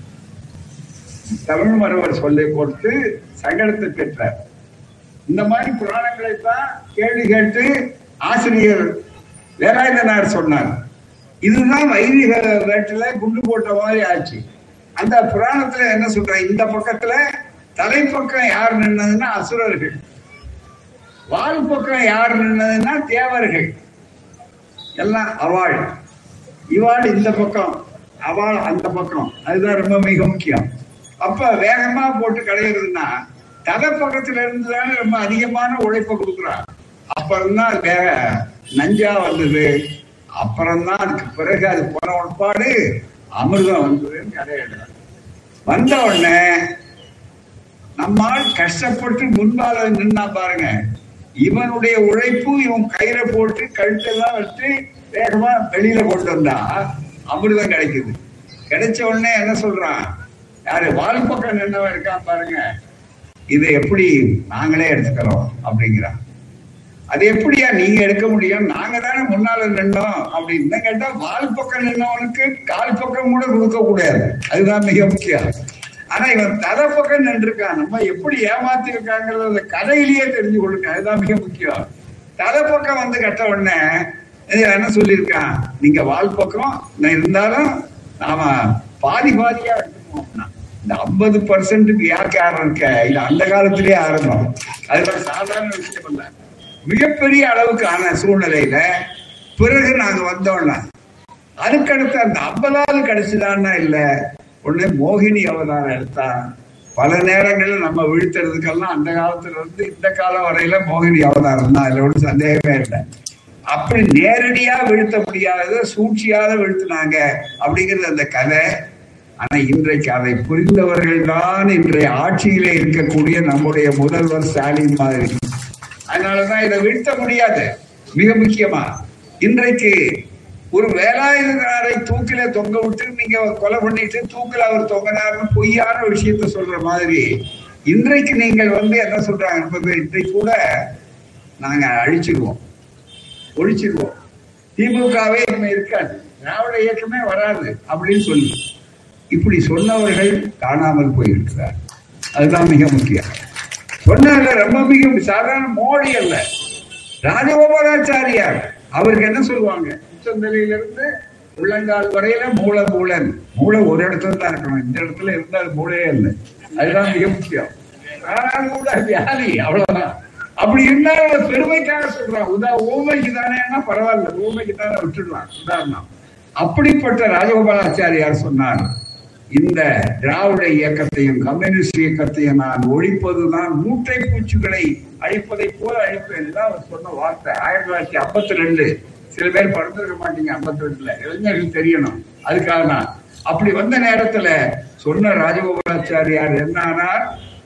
Speaker 1: தமிழ் மரவர் சொல்லி கொடுத்து சங்கடத்தை பெற்றார் இந்த மாதிரி புராணங்களை தான் கேள்வி கேட்டு ஆசிரியர் வேலாயுதனார் சொன்னார் இதுதான் வைதிக வேட்டில குண்டு போட்ட மாதிரி ஆச்சு அந்த புராணத்துல என்ன சொல்ற இந்த பக்கத்துல தலைப்பக்கம் யார் நின்னதுன்னா அசுரர்கள் வால் பக்கம் யார் நின்னதுன்னா தேவர்கள் எல்லாம் அவாள் இவாள் இந்த பக்கம் அவாள் அந்த பக்கம் அதுதான் ரொம்ப மிக முக்கியம் அப்ப வேகமா போட்டு கடையிறதுன்னா தலை பக்கத்துல இருந்து தானே ரொம்ப அதிகமான உழைப்பை கொடுக்குறான் அப்புறம்தான் அது வேக நஞ்சா வந்தது அப்புறம்தான் அதுக்கு பிறகு அது போன உட்பாடு அமிர்தம் வந்ததுன்னு கடையிடுறான் வந்த உடனே நம்மால் கஷ்டப்பட்டு முன்பால நின்னா பாருங்க இவனுடைய உழைப்பு இவன் கயிறை போட்டு கழுத்தெல்லாம் வச்சு வேகமா வெளியில கொண்டு வந்தா அமிர்தம் கிடைக்குது கிடைச்ச உடனே என்ன சொல்றான் யாரு வால் பக்கம் நின்னவன் இருக்கான் பாருங்க இதை எப்படி நாங்களே எடுத்துக்கிறோம் அப்படிங்கிறான் அது எப்படியா நீங்க எடுக்க முடியும் நாங்க தானே முன்னால நின்னோம் அப்படின்னு கேட்டா வால் பக்கம் நின்னவனுக்கு கால் பக்கம் கூட கொடுக்க கூடாது அதுதான் மிக முக்கியம் ஆனா இவன் தலை பக்கம் நின்றுருக்கான் நம்ம எப்படி ஏமாத்தி இருக்காங்கிறத அந்த கதையிலேயே தெரிஞ்சு கொடுக்க அதுதான் மிக முக்கியம் தலை பக்கம் வந்து கட்ட உடனே இவன் என்ன சொல்லியிருக்கான் நீங்க வால் பக்கம் நான் இருந்தாலும் நாம பாதி பாதியா எடுத்துக்கணும் இந்த ஐம்பது பர்சன்ட்டுக்கு யாருக்கு ஆரம்பம் இருக்க இது அந்த காலத்திலேயே ஆரம்பம் அதுதான் சாதாரண விஷயம் இல்லை மிகப்பெரிய அளவுக்கான சூழ்நிலையில பிறகு நாங்க வந்தோம்னா அதுக்கடுத்து அந்த ஐம்பதாவது கிடைச்சுதான்னா இல்ல உடனே மோகினி அவதாரம் எடுத்தா பல நேரங்களில் நம்ம வீழ்த்துறதுக்கெல்லாம் அந்த காலத்துல இருந்து இந்த காலம் வரையில மோகினி அவதாரம் தான் அதுல ஒன்றும் சந்தேகமே இல்லை அப்படி நேரடியா வீழ்த்த முடியாத சூழ்ச்சியாத வீழ்த்தினாங்க அப்படிங்கிறது அந்த கதை ஆனா இன்றைக்கு அதை புரிந்தவர்கள் தான் இன்றைய ஆட்சியிலே இருக்கக்கூடிய நம்முடைய முதல்வர் ஸ்டாலின் மாதிரி அதனாலதான் இதை வீழ்த்த முடியாது மிக முக்கியமா இன்றைக்கு ஒரு வேலாயுதனாரை தூக்கில தொங்க விட்டு நீங்க கொலை பண்ணிட்டு தூக்கில அவர் தொங்கினார்னு பொய்யான விஷயத்த சொல்ற மாதிரி இன்றைக்கு நீங்கள் வந்து என்ன சொல்றாங்க என்பது இன்றைக்கு கூட நாங்க அழிச்சிருவோம் ஒழிச்சிருவோம் திமுகவே இனிமே இருக்காது திராவிட இயக்கமே வராது அப்படின்னு சொல்லி இப்படி சொன்னவர்கள் காணாமல் போயிருக்கிறார் அதுதான் மிக முக்கியம் சொன்னார்ல ரொம்ப மிக சாதாரண மோடி அல்ல ராஜகோபாலாச்சாரியார் அவருக்கு என்ன சொல்லுவாங்க உச்சந்தலையிலிருந்து உள்ளங்கால் வரையில மூல மூலன் மூளை ஒரு இடத்துல தான் இருக்கணும் இந்த இடத்துல இருந்தால் மூளையே இல்லை அதுதான் மிக முக்கியம் ஆனால் கூட வியாதி அவ்வளவுதான் அப்படி இருந்தாலும் பெருமைக்காக சொல்றான் உதா ஊமைக்கு தானேன்னா பரவாயில்ல ஊமைக்கு தானே விட்டுடலாம் உதாரணம் அப்படிப்பட்ட ராஜகோபாலாச்சாரியார் சொன்னார் இந்த திராவிட இயக்கத்தையும் கம்யூனிஸ்ட் இயக்கத்தையும் நான் ஒழிப்பதுதான் மூட்டை பூச்சிகளை அழிப்பதை போல அழிப்பேன் தான் அவர் சொன்ன வார்த்தை ஆயிரத்தி தொள்ளாயிரத்தி ஐம்பத்தி ரெண்டு சில பேர் பிறந்திருக்க மாட்டீங்க ஐம்பத்தி ரெண்டுல இளைஞர்கள் தெரியணும் அதுக்காக நான் அப்படி வந்த நேரத்துல சொன்ன ராஜகோபாலாச்சாரியார் என்ன ஆனார்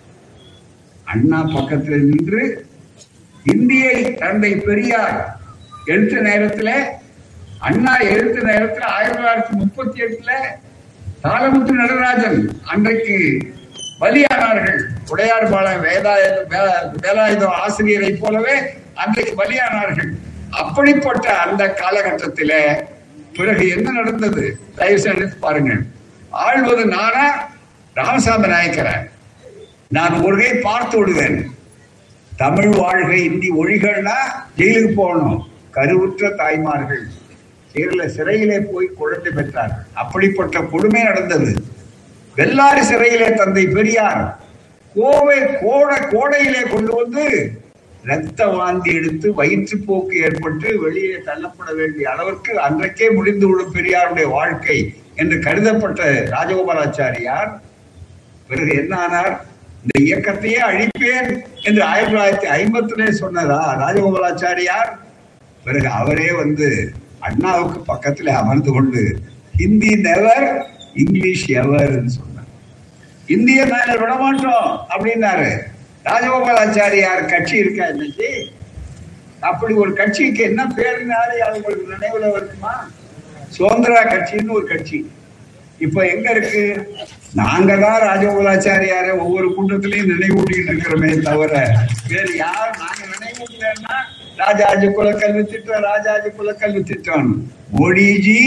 Speaker 1: அண்ணா பக்கத்துல நின்று இந்தியை தந்தை பெரியார் எழுத்த நேரத்துல அண்ணா எழுத்த நேரத்துல ஆயிரத்தி தொள்ளாயிரத்தி முப்பத்தி எட்டுல தாளமுத்து நடராஜன் அன்றைக்கு பலியானார்கள் உடையார் பால வேதாயுத வேலாயுதம் ஆசிரியரை போலவே அன்றைக்கு பலியானார்கள் அப்படிப்பட்ட அந்த காலகட்டத்தில பிறகு என்ன நடந்தது தயவு செய்து பாருங்கள் ஆழ்வது நானா ராமசாமி நாயக்கரை நான் ஒருகை பார்த்து விடுவேன் தமிழ் வாழ்கை இந்தி ஒழிகள்னா ஜெயிலுக்கு போகணும் கருவுற்ற தாய்மார்கள் கேரள சிறையிலே போய் குழந்தை பெற்றார்கள் அப்படிப்பட்ட கொடுமை நடந்தது வெள்ளாறு சிறையிலே தந்தை பெரியார் கோவை கோடை கோடையிலே கொண்டு வந்து ரத்த வாந்தி எடுத்து வயிற்றுப்போக்கு ஏற்பட்டு வெளியே தள்ளப்பட வேண்டிய அளவிற்கு அன்றைக்கே முடிந்துவிடும் பெரியாருடைய வாழ்க்கை என்று கருதப்பட்ட ராஜகோபாலாச்சாரியார் பிறகு என்ன ஆனார் இந்த இயக்கத்தையே அழிப்பேன் என்று ஆயிரத்தி தொள்ளாயிரத்தி ஐம்பத்திலே சொன்னதா ராஜகோபாலாச்சாரியார் பிறகு அவரே வந்து அண்ணாவுக்கு பக்கத்துல அமர்ந்து கொண்டு ஹிந்தி நெவர் இங்கிலீஷ் எவர் சொன்னார் இந்திய நாங்க விட மாட்டோம் அப்படின்னாரு ராஜகோபாலாச்சாரியார் கட்சி இருக்கா இன்னைக்கு அப்படி ஒரு கட்சிக்கு என்ன பேருனாலே அவங்களுக்கு நினைவுல வருமா சுதந்திரா கட்சின்னு ஒரு கட்சி இப்ப எங்க இருக்கு நாங்க தான் ராஜகோபாலாச்சாரியார ஒவ்வொரு கூட்டத்திலையும் நினைவூட்டிட்டு இருக்கிறோமே தவிர வேறு யார் நாங்க நினைவூட்டலன்னா ராஜாஜி குலக்கல்வி திட்டம் ராஜாஜி குலக்கல்வி திட்டம் மோடிஜி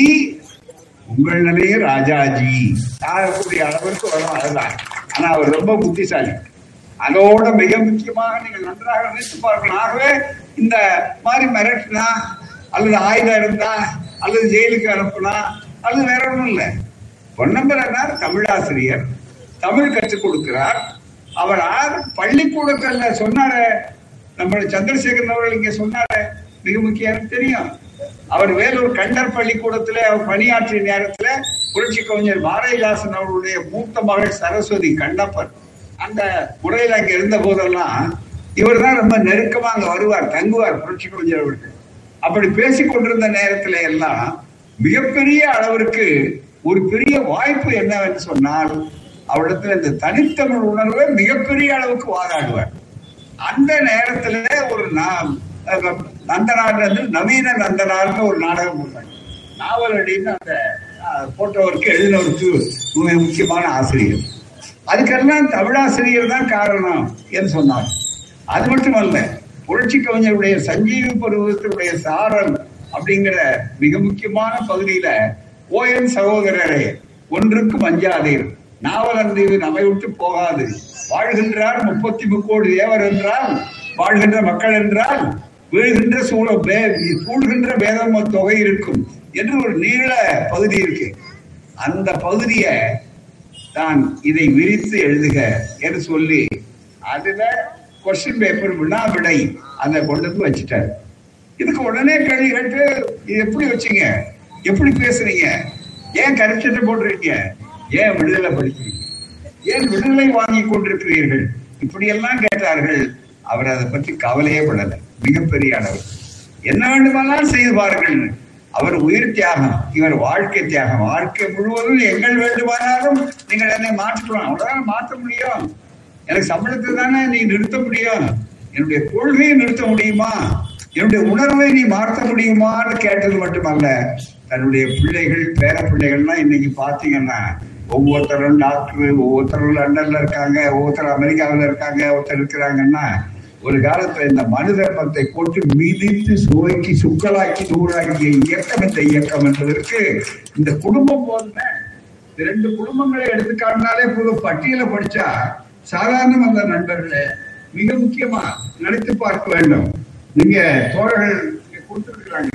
Speaker 1: உங்கள் நிலையே ராஜாஜி ஆகக்கூடிய அளவிற்கு வரும் அதுதான் ஆனா அவர் ரொம்ப புத்திசாலி அதோட மிக முக்கியமாக நீங்கள் நன்றாக நினைத்து பார்க்கணும் ஆகவே இந்த மாதிரி மிரட்டினா அல்லது ஆயுதம் இருந்தா அல்லது ஜெயிலுக்கு அனுப்புனா அல்லது வேற ஒண்ணும் இல்லை பொன்னம்பலனார் தமிழாசிரியர் தமிழ் கற்றுக் கொடுக்கிறார் அவர் ஆர் பள்ளிக்கூடத்துல சொன்னாரு நம்ம சந்திரசேகரன் அவர்கள் இங்க சொன்னாரு மிக முக்கியம் தெரியும் அவர் வேலூர் கண்டர் பள்ளிக்கூடத்துல அவர் பணியாற்றிய நேரத்துல புரட்சி கவிஞர் பாரதிதாசன் அவருடைய மூத்த மகள் சரஸ்வதி கண்ணப்பர் அந்த முறையில் அங்க இருந்த போதெல்லாம் இவர் தான் ரொம்ப நெருக்கமா அங்க வருவார் தங்குவார் புரட்சி கவிஞர் அவர்கள் அப்படி பேசிக் கொண்டிருந்த நேரத்துல எல்லாம் மிகப்பெரிய அளவிற்கு ஒரு பெரிய வாய்ப்பு என்னவென்று சொன்னால் அவரிடத்துல இந்த தனித்தமிழ் உணர்வை மிகப்பெரிய அளவுக்கு வாதாடுவார் அந்த நேரத்துல ஒரு நா- நந்தனார் வந்து நவீன நந்தனார்னு ஒரு நாடகம் போட்டாங்க நாவலடின்னு அந்த அஹ், போட்டவருக்கு எழுதினவருக்கு மிக முக்கியமான ஆசிரியர் அதுக்கெல்லாம் தமிழாசிரியர் தான் காரணம் என்று சொன்னார் அது மட்டுமல்ல புரட்சி கவிஞருடைய சஞ்சீவி பருவத்தினுடைய சாரல் அப்படிங்கிற மிக முக்கியமான பகுதியில ஓயன் சகோதரரே ஒன்றுக்கும் அஞ்சாதீர் நாவலன் இது நம்மை விட்டு போகாது வாழ்கின்றார் முப்பத்தி முக்கோடி தேவர் என்றால் வாழ்கின்ற மக்கள் என்றால் வீழ்கின்ற சூழ வே- சூழ்கின்ற வேதம் தொகை இருக்கும் என்று ஒரு நீள பகுதி இருக்கு அந்த பகுதியை தான் இதை விரித்து எழுதுக என்று சொல்லி அதுல கொஸ்டின் பேப்பர் வினா விடை அதை கொண்டு வந்து வச்சுட்டாரு இதுக்கு உடனே கேள்வி கேட்டு இது எப்படி வச்சீங்க எப்படி பேசுறீங்க ஏன் கருச்சட்டை போட்டிருக்கீங்க ஏன் விடுதலை படிக்கிறீங்க ஏன் விடுதலை வாங்கி கொண்டிருக்கிறீர்கள் இப்படியெல்லாம் கேட்டார்கள் அவர் அதை பற்றி கவலையே படலை மிகப்பெரிய அளவு என்ன வேண்டுமானாலும் செய்து பாருங்கள் அவர் உயிர் தியாகம் இவர் வாழ்க்கை தியாகம் வாழ்க்கை முழுவதும் எங்கள் வேண்டுமானாலும் நீங்கள் என்னை மாற்றலாம் அவ்வளவுதான் மாற்ற முடியும் எனக்கு சம்பளத்தை தானே நீ நிறுத்த முடியும் என்னுடைய கொள்கையை நிறுத்த முடியுமா என்னுடைய உணர்வை நீ மாற்ற முடியுமான்னு கேட்டது மட்டுமல்ல தன்னுடைய பிள்ளைகள் பேர பிள்ளைகள்லாம் இன்னைக்கு பாத்தீங்கன்னா ஒவ்வொருத்தரும் டாக்டர் ஒவ்வொருத்தரும் லண்டன்ல இருக்காங்க ஒவ்வொருத்தர் அமெரிக்காவில் இருக்காங்க ஒருத்தர் இருக்கிறாங்கன்னா ஒரு காலத்துல இந்த மனு தர்மத்தை போட்டு மிதித்து சுவைக்கு சுக்கலாக்கி நூறாக்கிய இயக்கம் இந்த இயக்கம் என்பதற்கு இந்த குடும்பம் போதுமே இந்த ரெண்டு குடும்பங்களை எடுத்து காட்டினாலே போதும் பட்டியலை படிச்சா சாதாரண அந்த நண்பர்களே மிக முக்கியமா நினைத்து பார்க்க வேண்டும் நீங்க தோழர்கள் இங்க கொடுத்திருக்கிறாங்க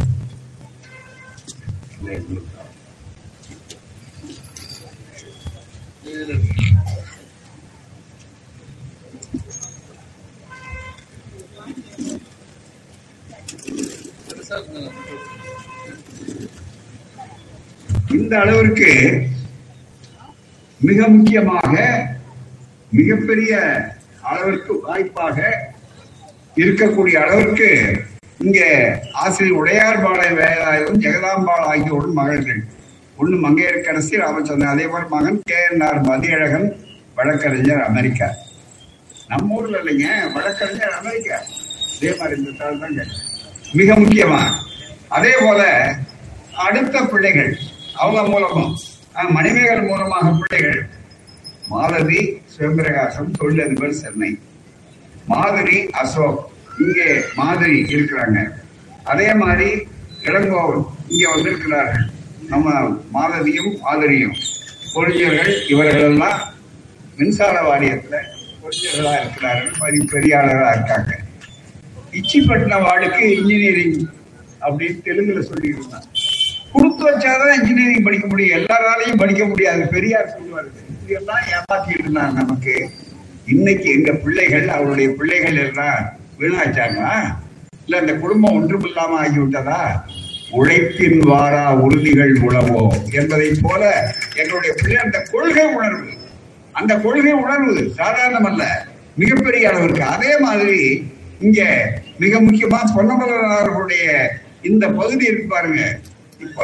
Speaker 1: இந்த அளவிற்கு மிக முக்கியமாக மிகப்பெரிய அளவிற்கு வாய்ப்பாக இருக்கக்கூடிய அளவிற்கு இங்க ஆசிரியர் உடையார்பாளை வேலாயுதம் ஜெகதாம்பாள் ஆகியோரும் மகள்கள் ஒண்ணு மங்கையரக்கரசி ராமச்சந்திரன் அதே மாதிரி மகன் கே என் ஆர் மதியழகன் வழக்கறிஞர் அமெரிக்கா நம்ம ஊர்ல இல்லைங்க வழக்கறிஞர் அமெரிக்கா இதே மாதிரி இந்த தாள் தாங்க மிக முக்கியமா அதே போல அடுத்த பிள்ளைகள் அவங்க மூலமும் அஹ், மணிமேகல் மூலமாக பிள்ளைகள் மாலதி சிவபிரகாசம் தொழிலதிபர் சென்னை மாதிரி அசோக் இங்கே மாதிரி இருக்கிறாங்க அதே மாதிரி இளங்கோவன் இங்கே வந்திருக்கிறார்கள் நம்ம மாலதியும் மாதிரியும் பொறிஞர்கள் இவர்கள் எல்லாம் மின்சார வாரியத்துல பொறிஞர்களா இருக்கிறார்கள் பெரிய பெரியாளர்களா இருக்காங்க இச்சிப்பட்டின வார்டுக்கு இன்ஜினியரிங் அப்படின்னு தெலுங்குல சொல்லியிருந்தாங்க கொடுத்து வச்சாதான் இன்ஜினியரிங் படிக்க முடியும் எல்லாராலையும் படிக்க முடியாது பெரியார் சொல்லுவாரு இப்படியெல்லாம் ஏமாத்திட்டு இருந்தாங்க நமக்கு இன்னைக்கு எங்க பிள்ளைகள் அவருடைய பிள்ளைகள் எல்லாம் வீணாச்சாங்களா இல்ல அந்த குடும்பம் ஒன்றுமில்லாம ஆகிவிட்டதா உழைப்பின் வாரா உறுதிகள் உழவோ என்பதை போல எங்களுடைய பிள்ளை அந்த கொள்கை உணர்வு அந்த கொள்கை உணர்வு சாதாரணமல்ல மிகப்பெரிய அளவிற்கு அதே மாதிரி இங்க மிக முக்கியமா பொன்னமலர்களுடைய இந்த பகுதி இருக்கு பாருங்க இப்ப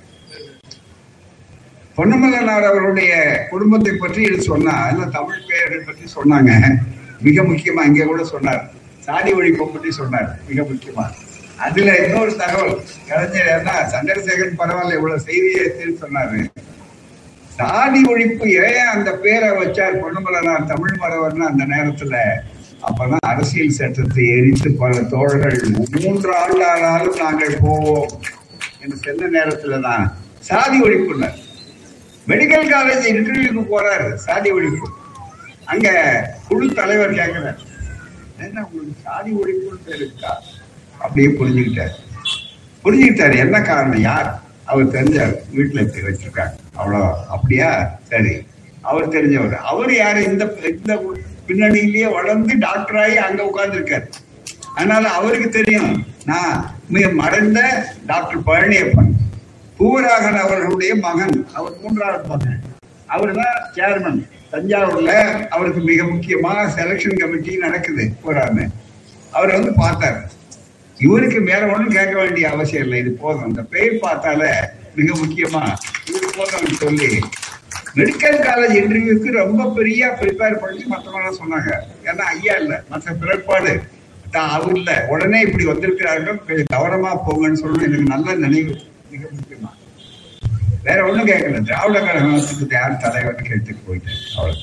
Speaker 1: பொன்னமலனார் அவருடைய குடும்பத்தை பற்றி இது சொன்னா இல்ல தமிழ் பெயர்கள் பற்றி சொன்னாங்க மிக முக்கியமா இங்க கூட சொன்னார் சாதி ஒழிப்பை பற்றி சொன்னார் மிக முக்கியமா அதுல இன்னொரு தகவல் கலைஞர் என்ன சந்திரசேகரன் பரவாயில்ல இவ்வளவு செய்தியை எடுத்துன்னு சொன்னாரு சாதி ஒழிப்பு ஏன் அந்த பேரை வச்சார் பொன்னமலனார் தமிழ் மரவர்னு அந்த நேரத்துல அப்பதான் அரசியல் சட்டத்தை எரித்து பல தோழர்கள் மூன்று ஆண்டு ஆனாலும் நாங்கள் போவோம் என்று சொன்ன நேரத்துல தான் சாதி ஒழிப்புனர் மெடிக்கல் காலேஜ் இன்டர்வியூக்கு போறாரு சாதி ஒழிப்பு அங்க குழு தலைவர் கேட்கிறார் என்ன உங்களுக்கு சாதி ஒழிப்புன்னு பேர் இருக்கா அப்படியே புரிஞ்சுக்கிட்டார் புரிஞ்சுக்கிட்டாரு என்ன காரணம் யார் அவர் தெரிஞ்சார் வீட்டுல இப்படி வச்சிருக்காங்க அவ்வளோ அப்படியா சரி அவர் தெரிஞ்சவர் அவர் யாரு இந்த இந்த பின்னணியிலேயே வளர்ந்து டாக்டர் ஆகி அங்க உட்கார்ந்துருக்காரு அதனால அவருக்கு தெரியும் நான் மிக மறைந்த டாக்டர் பழனியப்பன் பூவராகன் அவர்களுடைய மகன் அவர் மூன்றாவது மகன் அவர் தான் சேர்மன் தஞ்சாவூர்ல அவருக்கு மிக முக்கியமா செலக்ஷன் கமிட்டி நடக்குது பூரான்னு அவர் வந்து பார்த்தாரு இவருக்கு மேல ஒண்ணும் கேட்க வேண்டிய அவசியம் இல்லை இது போதும் இந்த பெயர் பார்த்தால மிக முக்கியமா இவரு போதும் சொல்லி மெடிக்கல் காலேஜ் இன்டர்வியூக்கு ரொம்ப பெரிய ப்ரிப்பேர் பண்ணி மற்றவங்க சொன்னாங்க ஏன்னா ஐயா இல்ல மற்ற பிறப்பாடு தான் அவர் இல்ல உடனே இப்படி வந்திருக்கிறார்கள் கொஞ்சம் கவனமா போங்கன்னு சொல்லணும் எனக்கு நல்ல நினைவு மிக முக்கியமா வேற ஒண்ணும் கேட்கல திராவிட கழகத்துக்கு யார் தலைவர்னு கேட்டுட்டு போயிட்டேன் அவ்வளவு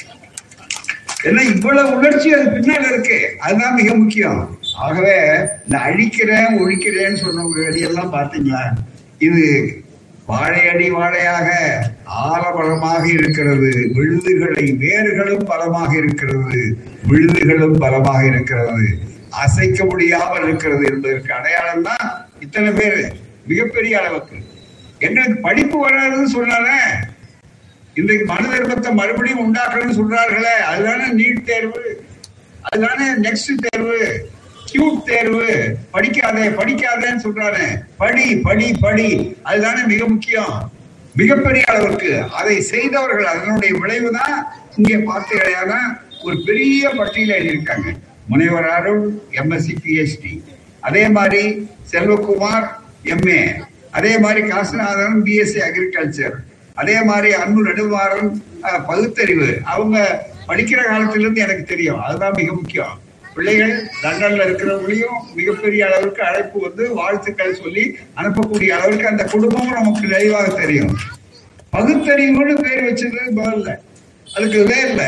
Speaker 1: ஏன்னா இவ்வளவு உணர்ச்சி அது பின்னால இருக்கு அதுதான் மிக முக்கியம் ஆகவே இந்த அழிக்கிறேன் ஒழிக்கிறேன்னு சொன்ன எல்லாம் பாத்தீங்களா இது வாழையடி வாழையாக ஆலபலமாக இருக்கிறது விழுதுகளை வேர்களும் பலமாக இருக்கிறது விழுதுகளும் பலமாக இருக்கிறது அசைக்க முடியாமல் இருக்கிறது என்பதற்கு அடையாளம் தான் இத்தனை பேர் மிகப்பெரிய அளவுக்கு எங்களுக்கு படிப்பு வராதுன்னு சொன்னாலே இன்றைக்கு மனு தர்மத்தை மறுபடியும் உண்டாக்கணும்னு சொல்றார்களே அதுதானே நீட் தேர்வு அதுதானே நெக்ஸ்ட் தேர்வு கியூட் தேர்வு படிக்காதே படிக்காதேன்னு சொல்றானே படி படி படி அதுதானே மிக முக்கியம் மிகப்பெரிய அளவுக்கு அதை செய்தவர்கள் அதனுடைய விளைவு தான் இங்கே பார்த்தீங்கன்னா ஒரு பெரிய பட்டியல எழுதியிருக்காங்க முனைவர் அருள் எம்எஸ்சி பிஹெச்டி அதே மாதிரி செல்வகுமார் எம்ஏ அதே மாதிரி காசிநாதன் பிஎஸ்சி அக்ரிகல்ச்சர் அதே மாதிரி அன்பு நெடுமாறன் அஹ், பகுத்தறிவு அவங்க படிக்கிற காலத்துல இருந்து எனக்கு தெரியும் அதுதான் மிக முக்கியம் பிள்ளைகள் லண்டன்ல இருக்கிறவங்களையும் மிகப்பெரிய அளவுக்கு அழைப்பு வந்து வாழ்த்துக்கள் சொல்லி அனுப்பக்கூடிய அளவுக்கு அந்த குடும்பமும் நமக்கு தெளிவாக தெரியும் பகுத்தறிவுன்னு பேர் வச்சது முதல்ல அதுக்கு வேர்ல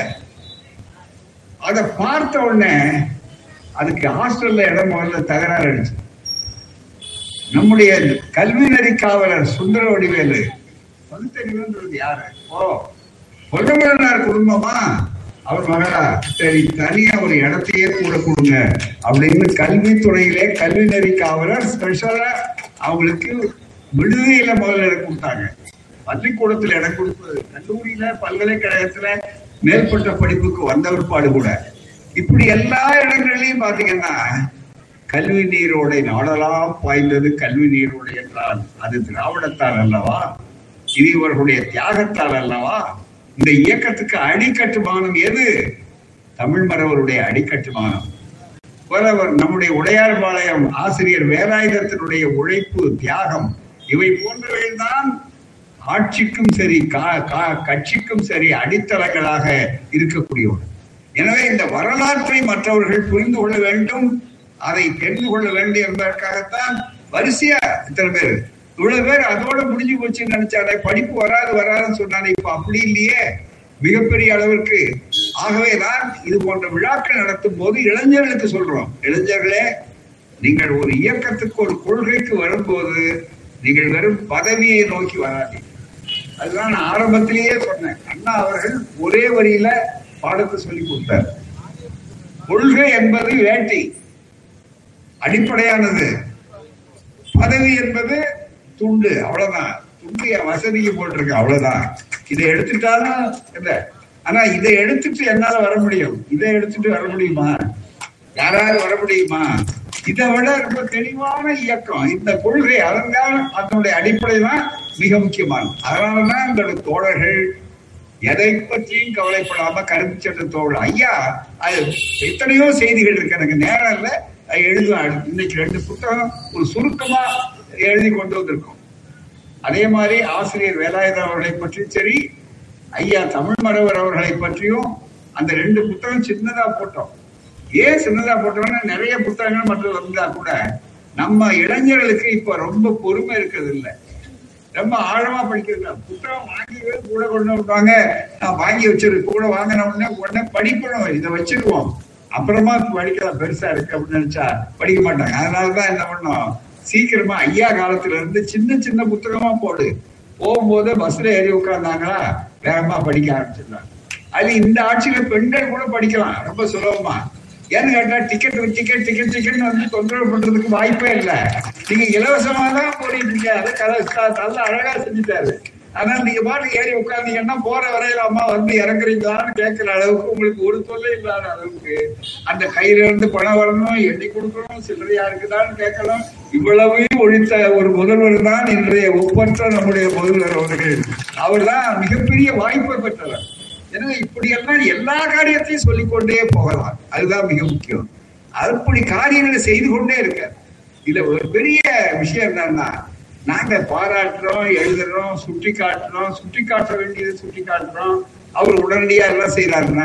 Speaker 1: அதை பார்த்த உடனே அதுக்கு ஹாஸ்டல்ல இடம் முதல்ல தகராறு அடிச்சு நம்முடைய கல்வி நெறி காவலர் சுந்தர வடிவேலு பகுத்தறிவுன்றது யாரு ஓ பொன்னமலனார் குடும்பமா அவர் மகளா சரி தனியா ஒரு இடத்தையே கூட கொடுங்க அப்படின்னு கல்வித்துறையிலே கல்வி நெறி காவலர் ஸ்பெஷலா அவங்களுக்கு விடுதியில முதல்ல இடம் கொடுத்தாங்க பள்ளிக்கூடத்துல இடம் கொடுப்பது கல்லூரியில பல்கலைக்கழகத்துல மேற்பட்ட படிப்புக்கு வந்த பிற்பாடு கூட இப்படி எல்லா இடங்கள்லயும் பாத்தீங்கன்னா கல்வி நீரோடை நாடெல்லாம் பாய்ந்தது கல்வி நீரோடை என்றால் அது திராவிடத்தால் அல்லவா இது இவர்களுடைய தியாகத்தால் அல்லவா இந்த இயக்கத்துக்கு அடிக்கட்டுமானம் எது தமிழ் மரவருடைய அடிக்கட்டுமானம் புலவர் நம்முடைய உடையார்பாளையம் ஆசிரியர் வேலாயுதத்தினுடைய உழைப்பு தியாகம் இவை போன்றவைகள் தான் ஆட்சிக்கும் சரி கா- கா- கட்சிக்கும் சரி அடித்தளங்களாக இருக்கக்கூடியவர் எனவே இந்த வரலாற்றை மற்றவர்கள் புரிந்து கொள்ள வேண்டும் அதை தெரிந்து கொள்ள வேண்டும் என்பதற்காகத்தான் வரிசையா இத்தனை பேர் இவ்வளவு பேர் அதோட முடிஞ்சு போச்சுன்னு நினைச்சாலே படிப்பு வராது வராதுன்னு சொன்னாலே இப்ப அப்படி இல்லையே மிகப்பெரிய அளவிற்கு ஆகவேதான் இது போன்ற விழாக்கள் நடத்தும் போது இளைஞர்களுக்கு சொல்றோம் இளைஞர்களே நீங்கள் ஒரு இயக்கத்துக்கு ஒரு கொள்கைக்கு வரும்போது நீங்கள் வெறும் பதவியை நோக்கி வராதீங்க அதுதான் நான் ஆரம்பத்திலேயே சொன்னேன் அண்ணா அவர்கள் ஒரே வரியில பாடத்தை சொல்லி கொடுத்தார் கொள்கை என்பது வேட்டி அடிப்படையானது பதவி என்பது துண்டு அவ்வளவுதான் துண்டு என் வசதிக்கு போட்டிருக்கு அவ்வளவுதான் இதை எடுத்துட்டாலும் என்ன ஆனா இதை எடுத்துட்டு என்னால வர முடியும் இதை எடுத்துட்டு வர முடியுமா யாராவது வர முடியுமா இதை விட ரொம்ப தெளிவான இயக்கம் இந்த கொள்கை அதன்தான் அதனுடைய அடிப்படை தான் மிக முக்கியமானது அதனாலதான் இந்த தோழர்கள் எதை பற்றியும் கவலைப்படாம கருத்து சட்ட தோழர் ஐயா அது எத்தனையோ செய்திகள் இருக்கு எனக்கு நேரம் இல்லை அது எழுதுவேன் இன்னைக்கு ரெண்டு புத்தகம் ஒரு சுருக்கமா எழுதி கொண்டு வந்திருக்கோம் அதே மாதிரி ஆசிரியர் வேலாயுதம் அவர்களை பற்றியும் சரி ஐயா தமிழ் மரவர் அவர்களை பற்றியும் அந்த ரெண்டு புத்தகம் சின்னதா போட்டோம் ஏன் சின்னதா போட்டோம்னா நிறைய புத்தகங்கள் மற்ற வந்தா கூட நம்ம இளைஞர்களுக்கு இப்ப ரொம்ப பொறுமை இருக்கிறது இல்லை ரொம்ப ஆழமா படிக்கிறது புத்தகம் வாங்கி கூட கொண்டு விட்டாங்க நான் வாங்கி வச்சிரு கூட வாங்கின உடனே உடனே படிக்கணும் இதை வச்சிருவோம் அப்புறமா படிக்கலாம் பெருசா இருக்கு அப்படின்னு நினைச்சா படிக்க மாட்டாங்க அதனாலதான் என்ன பண்ணோம் சீக்கிரமா ஐயா காலத்துல இருந்து சின்ன சின்ன புத்தகமா போடு போகும்போது பஸ்ல ஏறி உட்கார்ந்தாங்களா வேகமா படிக்க ஆரம்பிச்சிருந்தாங்க அது இந்த ஆட்சியில பெண்கள் கூட படிக்கலாம் ரொம்ப சுலபமா ஏன்னு கேட்டா டிக்கெட் டிக்கெட் டிக்கெட் டிக்கெட் வந்து தொந்தரவு பண்றதுக்கு வாய்ப்பே இல்லை நீங்க இலவசமா தான் போறீங்க அதை கதை நல்ல அழகா செஞ்சுட்டாரு அதனால நீங்க பாட்டு ஏறி உட்கார்ந்தீங்கன்னா போற வரையில அம்மா வந்து இறங்குறீங்களான்னு கேட்கிற அளவுக்கு உங்களுக்கு ஒரு தொல்லை இல்லாத அளவுக்கு அந்த கையில இருந்து பணம் வரணும் எண்ணி கொடுக்கணும் சில்லறையா இருக்குதான்னு கேட்கணும் இவ்வளவையும் ஒழித்த ஒரு முதல்வர் தான் இன்றைய ஒப்பற்ற நம்முடைய முதல்வர் அவர்கள் அவர் தான் மிகப்பெரிய வாய்ப்பை பெற்றவர் எனவே இப்படியெல்லாம் எல்லா காரியத்தையும் சொல்லிக்கொண்டே போகலாம் அதுதான் மிக முக்கியம் அப்படி காரியங்களை செய்து கொண்டே இருக்க இதுல ஒரு பெரிய விஷயம் என்னன்னா நாங்க பாராட்டுறோம் எழுதுறோம் சுட்டி காட்டுறோம் சுட்டி காட்ட வேண்டியது சுட்டி காட்டுறோம் அவர் உடனடியா எல்லாம் செய்யறாருன்னா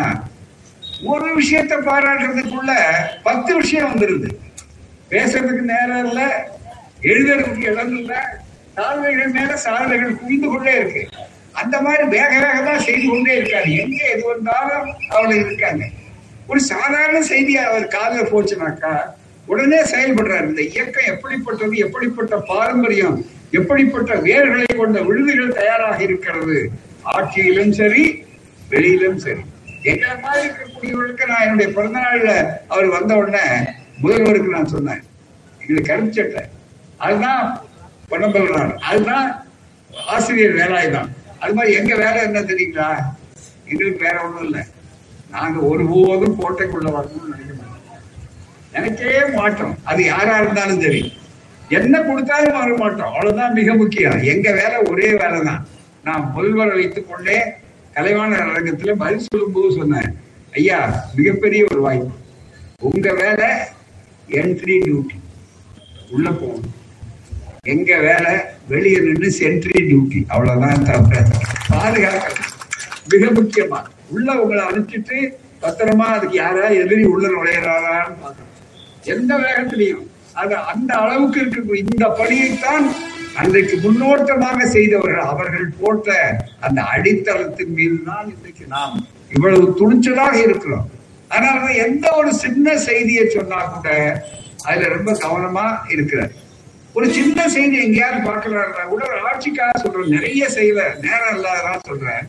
Speaker 1: ஒரு விஷயத்த பாராட்டுறதுக்குள்ள பத்து விஷயம் வந்துருது பேசுறதுக்கு நேரம் இல்ல எழுதுறதுக்கு இடம் இல்ல சாதனைகள் மேல சாதனைகள் குவிந்து கொண்டே இருக்கு அந்த மாதிரி வேக வேகமா செய்து கொண்டே இருக்காரு எங்க எது வந்தாலும் அவளை இருக்காங்க ஒரு சாதாரண செய்தி அவர் காதல போச்சுனாக்கா உடனே செயல்படுறாரு இந்த இயக்கம் எப்படிப்பட்டது எப்படிப்பட்ட பாரம்பரியம் எப்படிப்பட்ட வேர்களை கொண்ட விழுதுகள் தயாராக இருக்கிறது ஆட்சியிலும் சரி வெளியிலும் சரி எங்களை மாதிரி இருக்கக்கூடியவர்களுக்கு நான் என்னுடைய பிறந்த நாள்ல அவர் வந்த உடனே முதல்வருக்கு நான் சொன்னேன் எங்களுக்கு கருச்சட்டை அதுதான் பொன்னம்பல் அதுதான் ஆசிரியர் வேலாய் தான் அது மாதிரி எங்க வேலை என்ன தெரியுங்களா எங்களுக்கு வேற ஒண்ணும் இல்லை நாங்க ஒருபோதும் கோட்டைக்குள்ள வரணும்னு நினைக்க மாட்டோம் எனக்கே மாட்டோம் அது யாரா இருந்தாலும் சரி என்ன கொடுத்தாலும் வர மாட்டோம் அவ்வளவுதான் மிக முக்கியம் எங்க வேலை ஒரே வேலை தான் நான் முதல்வர் வைத்துக் கொண்டே கலைவாணர் அரங்கத்துல பதில் சொல்லும் போது சொன்னேன் ஐயா மிகப்பெரிய ஒரு வாய்ப்பு உங்க வேலை என்ட்ரி டியூட்டி உள்ள போகணும் எங்க வேலை வெளியே நின்று சென்ட்ரி டியூட்டி அவ்வளவுதான் தவிர பாதுகாக்கிறது மிக முக்கியமா உள்ள உங்களை அனுப்பிச்சிட்டு பத்திரமா அதுக்கு யாரா எதிரி உள்ள நுழையிறாரான்னு பார்க்கணும் எந்த வேகத்திலையும் அது அந்த அளவுக்கு இருக்க இந்த பணியைத்தான் அன்றைக்கு முன்னோட்டமாக செய்தவர்கள் அவர்கள் போட்ட அந்த அடித்தளத்தின் மீது தான் இன்றைக்கு நாம் இவ்வளவு துணிச்சலாக இருக்கிறோம் அதனால எந்த ஒரு சின்ன செய்தியை சொன்னா கூட அதுல ரொம்ப கவனமா இருக்கிறார் ஒரு சின்ன செய்தி எங்கேயாவது பார்க்கலாம்னா கூட ஒரு ஆட்சிக்காக சொல்றேன் நிறைய செய்யல நேரம் இல்லாதான் சொல்றேன்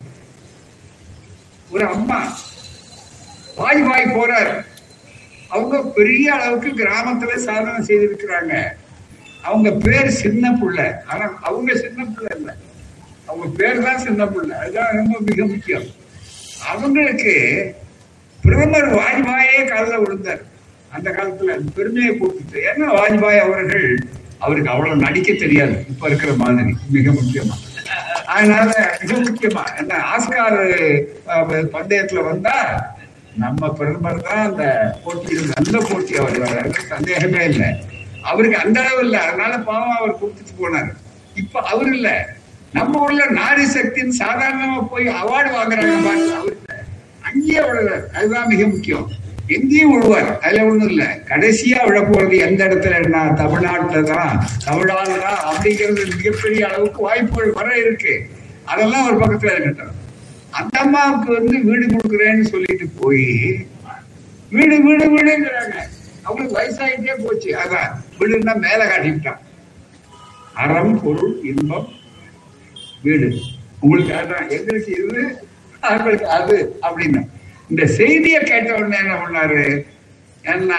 Speaker 1: ஒரு அம்மா வாய் வாய் போறார் அவங்க பெரிய அளவுக்கு கிராமத்துல சாதனை செய்திருக்கிறாங்க அவங்க பேர் சின்ன புள்ள ஆனா அவங்க சின்ன புள்ள இல்ல அவங்க பேர் தான் சின்ன புள்ள அதுதான் ரொம்ப மிக முக்கியம் அவங்களுக்கு பிரதமர் வாஜ்பாயே காலில் விழுந்தார் அந்த காலத்துல பெருமையை போட்டுட்டு ஏன்னா வாஜ்பாய் அவர்கள் அவருக்கு அவ்வளவு நடிக்க தெரியாது இப்ப இருக்கிற மாதிரி மிக முக்கியமா அதனால மிக முக்கியமா என்ன ஆஸ்கார் பந்தயத்துல வந்தா நம்ம பிரதமர் தான் அந்த போட்டியில் நல்ல போட்டி அவர் வர்றாரு சந்தேகமே இல்லை அவருக்கு அந்த அளவு இல்லை அதனால பாவம் அவர் கொடுத்துட்டு போனார் இப்ப அவர் இல்ல நம்ம ஊர்ல நாரி சக்தின்னு சாதாரணமா போய் அவார்டு வாங்குறாங்க பாருங்க அவருக்கு அங்கேயே விழுவார் அதுதான் மிக முக்கியம் எங்கேயும் விழுவார் அதுல ஒண்ணும் இல்ல கடைசியா விழ போறது எந்த இடத்துல என்ன தமிழ்நாட்டுல தான் தமிழ்நாடு தான் அப்படிங்கிறது மிகப்பெரிய அளவுக்கு வாய்ப்புகள் வர இருக்கு அதெல்லாம் ஒரு பக்கத்துல இருக்கட்டும் அந்த அம்மாவுக்கு வந்து வீடு கொடுக்குறேன்னு சொல்லிட்டு போய் வீடு வீடு வீடுங்கிறாங்க அவங்களுக்கு வயசாயிட்டே போச்சு அதான் வீடுன்னா மேல காட்டிவிட்டான் அறம் பொருள் இன்பம் வீடு உங்களுக்கு அதான் எங்களுக்கு இது அவங்களுக்கு அது அப்படின்னு இந்த செய்தியை கேட்ட உடனே என்ன பண்ணாரு என்ன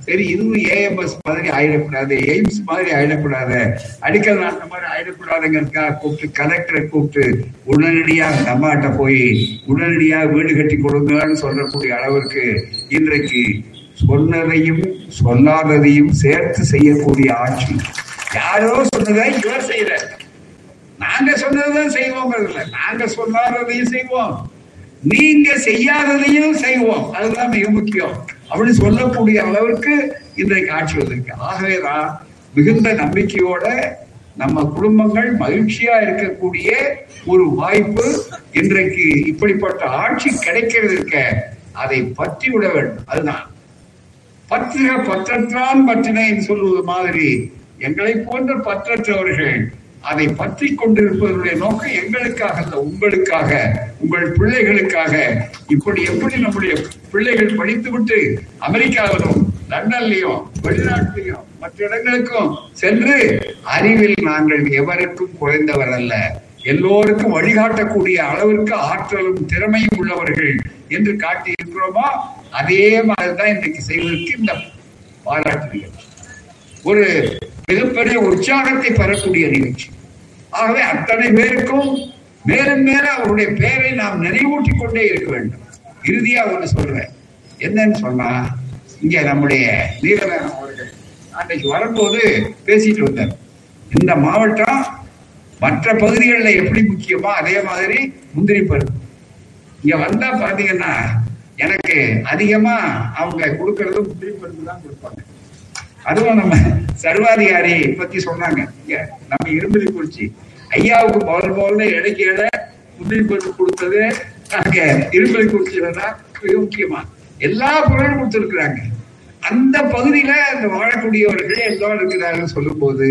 Speaker 1: சரி இதுவும் ஏஎம்எஸ் மாதிரி ஆயிடக்கூடாது எய்ம்ஸ் மாதிரி ஆயிடக்கூடாது அடிக்கல் நாட்ட மாதிரி ஆயிடக்கூடாதுங்கிறதுக்காக கூப்பிட்டு கலெக்டரை கூப்பிட்டு உடனடியாக அந்த அம்மாட்ட போய் உடனடியாக வீடு கட்டி கொடுங்கன்னு சொல்லக்கூடிய அளவிற்கு இன்றைக்கு சொன்னதையும் சொல்லாததையும் சேர்த்து செய்யக்கூடிய ஆட்சி யாரோ சொன்னதை இவர் செய்யறார் நாங்க சொன்னதுதான் செய்வோங்கிறதுல நாங்க சொல்லாததையும் செய்வோம் நீங்க செய்யாததையும் செய்வோம் அதுதான் மிக முக்கியம் அப்படி சொல்லக்கூடிய அளவுக்கு இன்றைக்கு ஆட்சி வந்திருக்கு ஆகவேதான் மிகுந்த நம்பிக்கையோட நம்ம குடும்பங்கள் மகிழ்ச்சியா இருக்கக்கூடிய ஒரு வாய்ப்பு இன்றைக்கு இப்படிப்பட்ட ஆட்சி கிடைக்கிறது இருக்க அதை பற்றி விட வேண்டும் அதுதான் பற்றுக பற்றற்றான் பற்றினேன் சொல்லுவது மாதிரி எங்களை போன்ற பற்றற்றவர்கள் அதை பற்றி கொண்டிருப்பதனுடைய நோக்கம் எங்களுக்காக அல்ல உங்களுக்காக உங்கள் பிள்ளைகளுக்காக இப்படி எப்படி நம்முடைய பிள்ளைகள் படித்துவிட்டு அமெரிக்காவிலும் லண்டன்லயும் வெளிநாட்டிலையும் மற்ற இடங்களுக்கும் சென்று அறிவில் நாங்கள் எவருக்கும் குறைந்தவர் அல்ல எல்லோருக்கும் வழிகாட்டக்கூடிய அளவிற்கு ஆற்றலும் திறமையும் உள்ளவர்கள் என்று காட்டி இருக்கிறோமோ அதே மாதிரிதான் இன்றைக்கு செய்வதற்கு இந்த பாராட்டு நிகழ்ச்சி ஒரு மிகப்பெரிய உற்சாகத்தை பெறக்கூடிய நிகழ்ச்சி ஆகவே அத்தனை பேருக்கும் மேலும் மேல அவருடைய பெயரை நாம் நினைவூட்டிக் கொண்டே இருக்க வேண்டும் இறுதியா ஒண்ணு சொல்றேன் என்னன்னு சொன்னா இங்க நம்முடைய நீலவேணம் அவர்கள் அன்றைக்கு வரும்போது பேசிட்டு வந்தார் இந்த மாவட்டம் மற்ற பகுதிகளில் எப்படி முக்கியமோ அதே மாதிரி முந்திரி பருப்பு இங்க வந்தா பாத்தீங்கன்னா எனக்கு அதிகமா அவங்க கொடுக்கறது முந்திரி பருப்பு தான் கொடுப்பாங்க அதுவும் நம்ம சர்வாதிகாரி பத்தி சொன்னாங்க இங்க நம்ம இரும்பலி குறிச்சி ஐயாவுக்கு முதல் முதல்ல இடைக்கு இட முந்திரி பருப்பு கொடுத்தது நாங்க இரும்பலி குறிச்சியில தான் மிக முக்கியமா எல்லா பொருளும் கொடுத்துருக்குறாங்க அந்த பகுதியில அந்த வாழக்கூடியவர்கள் எல்லாம் இருக்கிறார்கள் சொல்லும் போது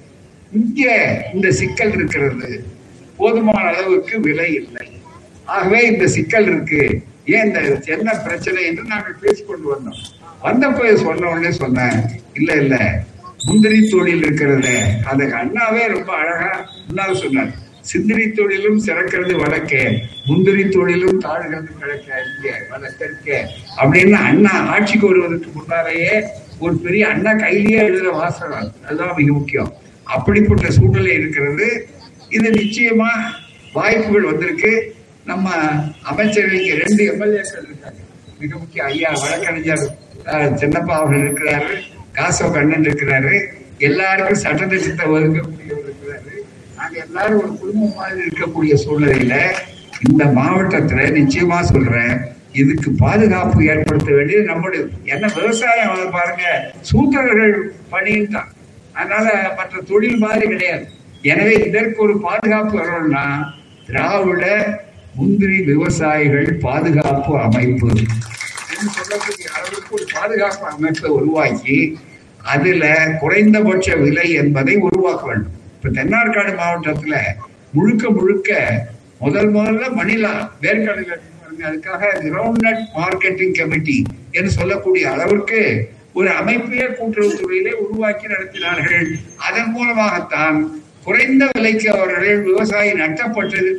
Speaker 1: இங்க இந்த சிக்கல் இருக்கிறது போதுமான அளவுக்கு விலை இல்லை ஆகவே இந்த சிக்கல் இருக்கு ஏன் இந்த என்ன பிரச்சனை என்று நாங்கள் பேசிக்கொண்டு வந்தோம் வந்தப்ப சொன்ன உடனே சொன்னேன் இல்ல இல்ல முந்திரி தொழில் இருக்கிறது அதை அண்ணாவே ரொம்ப அழகா முன்னால் சொன்னார் சிந்திரி தொழிலும் சிறக்கிறது வழக்க முந்திரி தொழிலும் தாழ்கிறது கிழக்க இங்க வழக்க அப்படின்னு அண்ணா ஆட்சிக்கு வருவதற்கு முன்னாலேயே ஒரு பெரிய அண்ணா கையிலேயே எழுதுற வாசகம் அதுதான் மிக முக்கியம் அப்படிப்பட்ட சூழ்நிலை இருக்கிறது இது நிச்சயமா வாய்ப்புகள் வந்திருக்கு நம்ம அமைச்சர்களுக்கு ரெண்டு எம்எல்ஏக்கள் இருக்காங்க மிக முக்கிய ஐயா வழக்கறிஞர் சின்னப்பா அவர்கள் இருக்கிறாரு காசோ கண்ணன் இருக்கிறாரு எல்லாருக்கும் சட்டத்திட்டத்தை ஒதுக்கக்கூடியவர் இருக்கிறாரு நாங்க எல்லாரும் ஒரு குடும்பம் மாதிரி இருக்கக்கூடிய சூழ்நிலையில இந்த மாவட்டத்துல நிச்சயமா சொல்றேன் இதுக்கு பாதுகாப்பு ஏற்படுத்த வேண்டியது நம்முடைய என்ன விவசாயம் வந்து பாருங்க சூத்திரர்கள் பணியும் தான் அதனால மற்ற தொழில் மாதிரி கிடையாது எனவே இதற்கு ஒரு பாதுகாப்பு வரணும்னா திராவிட முந்திரி விவசாயிகள் பாதுகாப்பு அமைப்பு என்று சொல்லக்கூடிய அளவுக்கு ஒரு பாதுகாப்பு அமைப்பை உருவாக்கி அதுல குறைந்தபட்ச விலை என்பதை உருவாக்க வேண்டும் இப்ப தென்னார்காடு மாவட்டத்துல முழுக்க முழுக்க முதல் முதல்ல மணிலா வேர்க்கடலை அதுக்காக கிரவுண்ட் நட் மார்க்கெட்டிங் கமிட்டி என்று சொல்லக்கூடிய அளவிற்கு ஒரு அமைப்பையே கூட்டுறவுத்துறையிலே உருவாக்கி நடத்தினார்கள் அதன் மூலமாகத்தான் குறைந்த விலைக்கு அவர்கள் விவசாயி நட்டப்பட்டது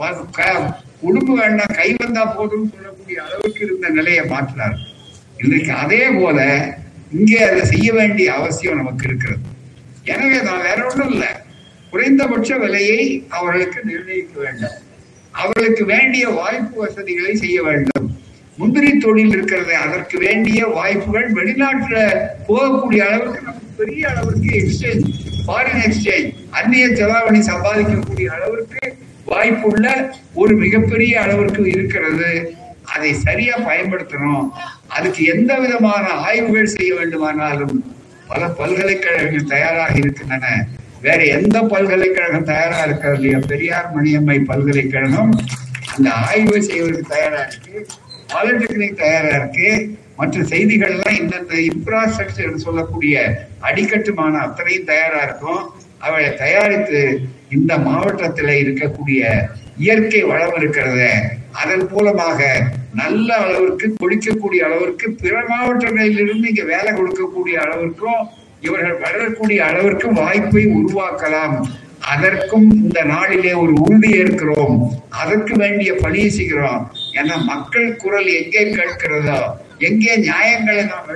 Speaker 1: உடும்பு வேண்டாம் கை வந்தா போதும் சொல்லக்கூடிய அளவுக்கு இருந்த நிலையை மாற்றினார் இன்றைக்கு அதே போல இங்கே அதை செய்ய வேண்டிய அவசியம் நமக்கு இருக்கிறது எனவே நான் வேற ஒன்றும் இல்லை குறைந்தபட்ச விலையை அவர்களுக்கு நிர்ணயிக்க வேண்டும் அவர்களுக்கு வேண்டிய வாய்ப்பு வசதிகளை செய்ய வேண்டும் முந்திரி தொழில் இருக்கிறது அதற்கு வேண்டிய வாய்ப்புகள் வெளிநாட்டுல போகக்கூடிய அளவுக்கு நமக்கு பெரிய அளவுக்கு எக்ஸ்சேஞ்ச் ஃபாரின் எக்ஸ்சேஞ்ச் அந்நிய செலாவணி சம்பாதிக்கக்கூடிய அளவிற்கு வாய்ப்புள்ள ஒரு மிகப்பெரிய அளவிற்கு இருக்கிறது அதை சரியா பயன்படுத்தணும் அதுக்கு எந்த விதமான ஆய்வுகள் செய்ய வேண்டுமானாலும் பல பல்கலைக்கழகங்கள் தயாராக இருக்கின்றன வேற எந்த பல்கலைக்கழகம் தயாரா இருக்கிறது இல்லையா பெரியார் மணியம்மை பல்கலைக்கழகம் அந்த ஆய்வு செய்வதற்கு தயாரா இருக்கு பாலிடெக்னிக் தயாரா இருக்கு மற்ற செய்திகள் எல்லாம் இந்தந்த இன்ஃப்ராஸ்ட்ரக்சர் சொல்லக்கூடிய அடிக்கட்டுமான அத்தனையும் தயாரா இருக்கும் அவளை தயாரித்து இந்த மாவட்டத்தில் இருக்கக்கூடிய இயற்கை வளம் இருக்கிறத அதன் மூலமாக நல்ல அளவிற்கு கொடுக்கக்கூடிய அளவிற்கு பிற மாவட்டங்களில் இருந்து இங்க வேலை கொடுக்கக்கூடிய அளவிற்கும் இவர்கள் வளரக்கூடிய அளவிற்கு வாய்ப்பை உருவாக்கலாம் அதற்கும் இந்த நாளிலே ஒரு உறுதி ஏற்கிறோம் அதற்கு வேண்டிய பணியை செய்கிறோம் ஏன்னா மக்கள் குரல் எங்கே கேட்கிறதோ எங்கே நியாயங்களை நாம் எடுத்து சொல்லுகிறோம்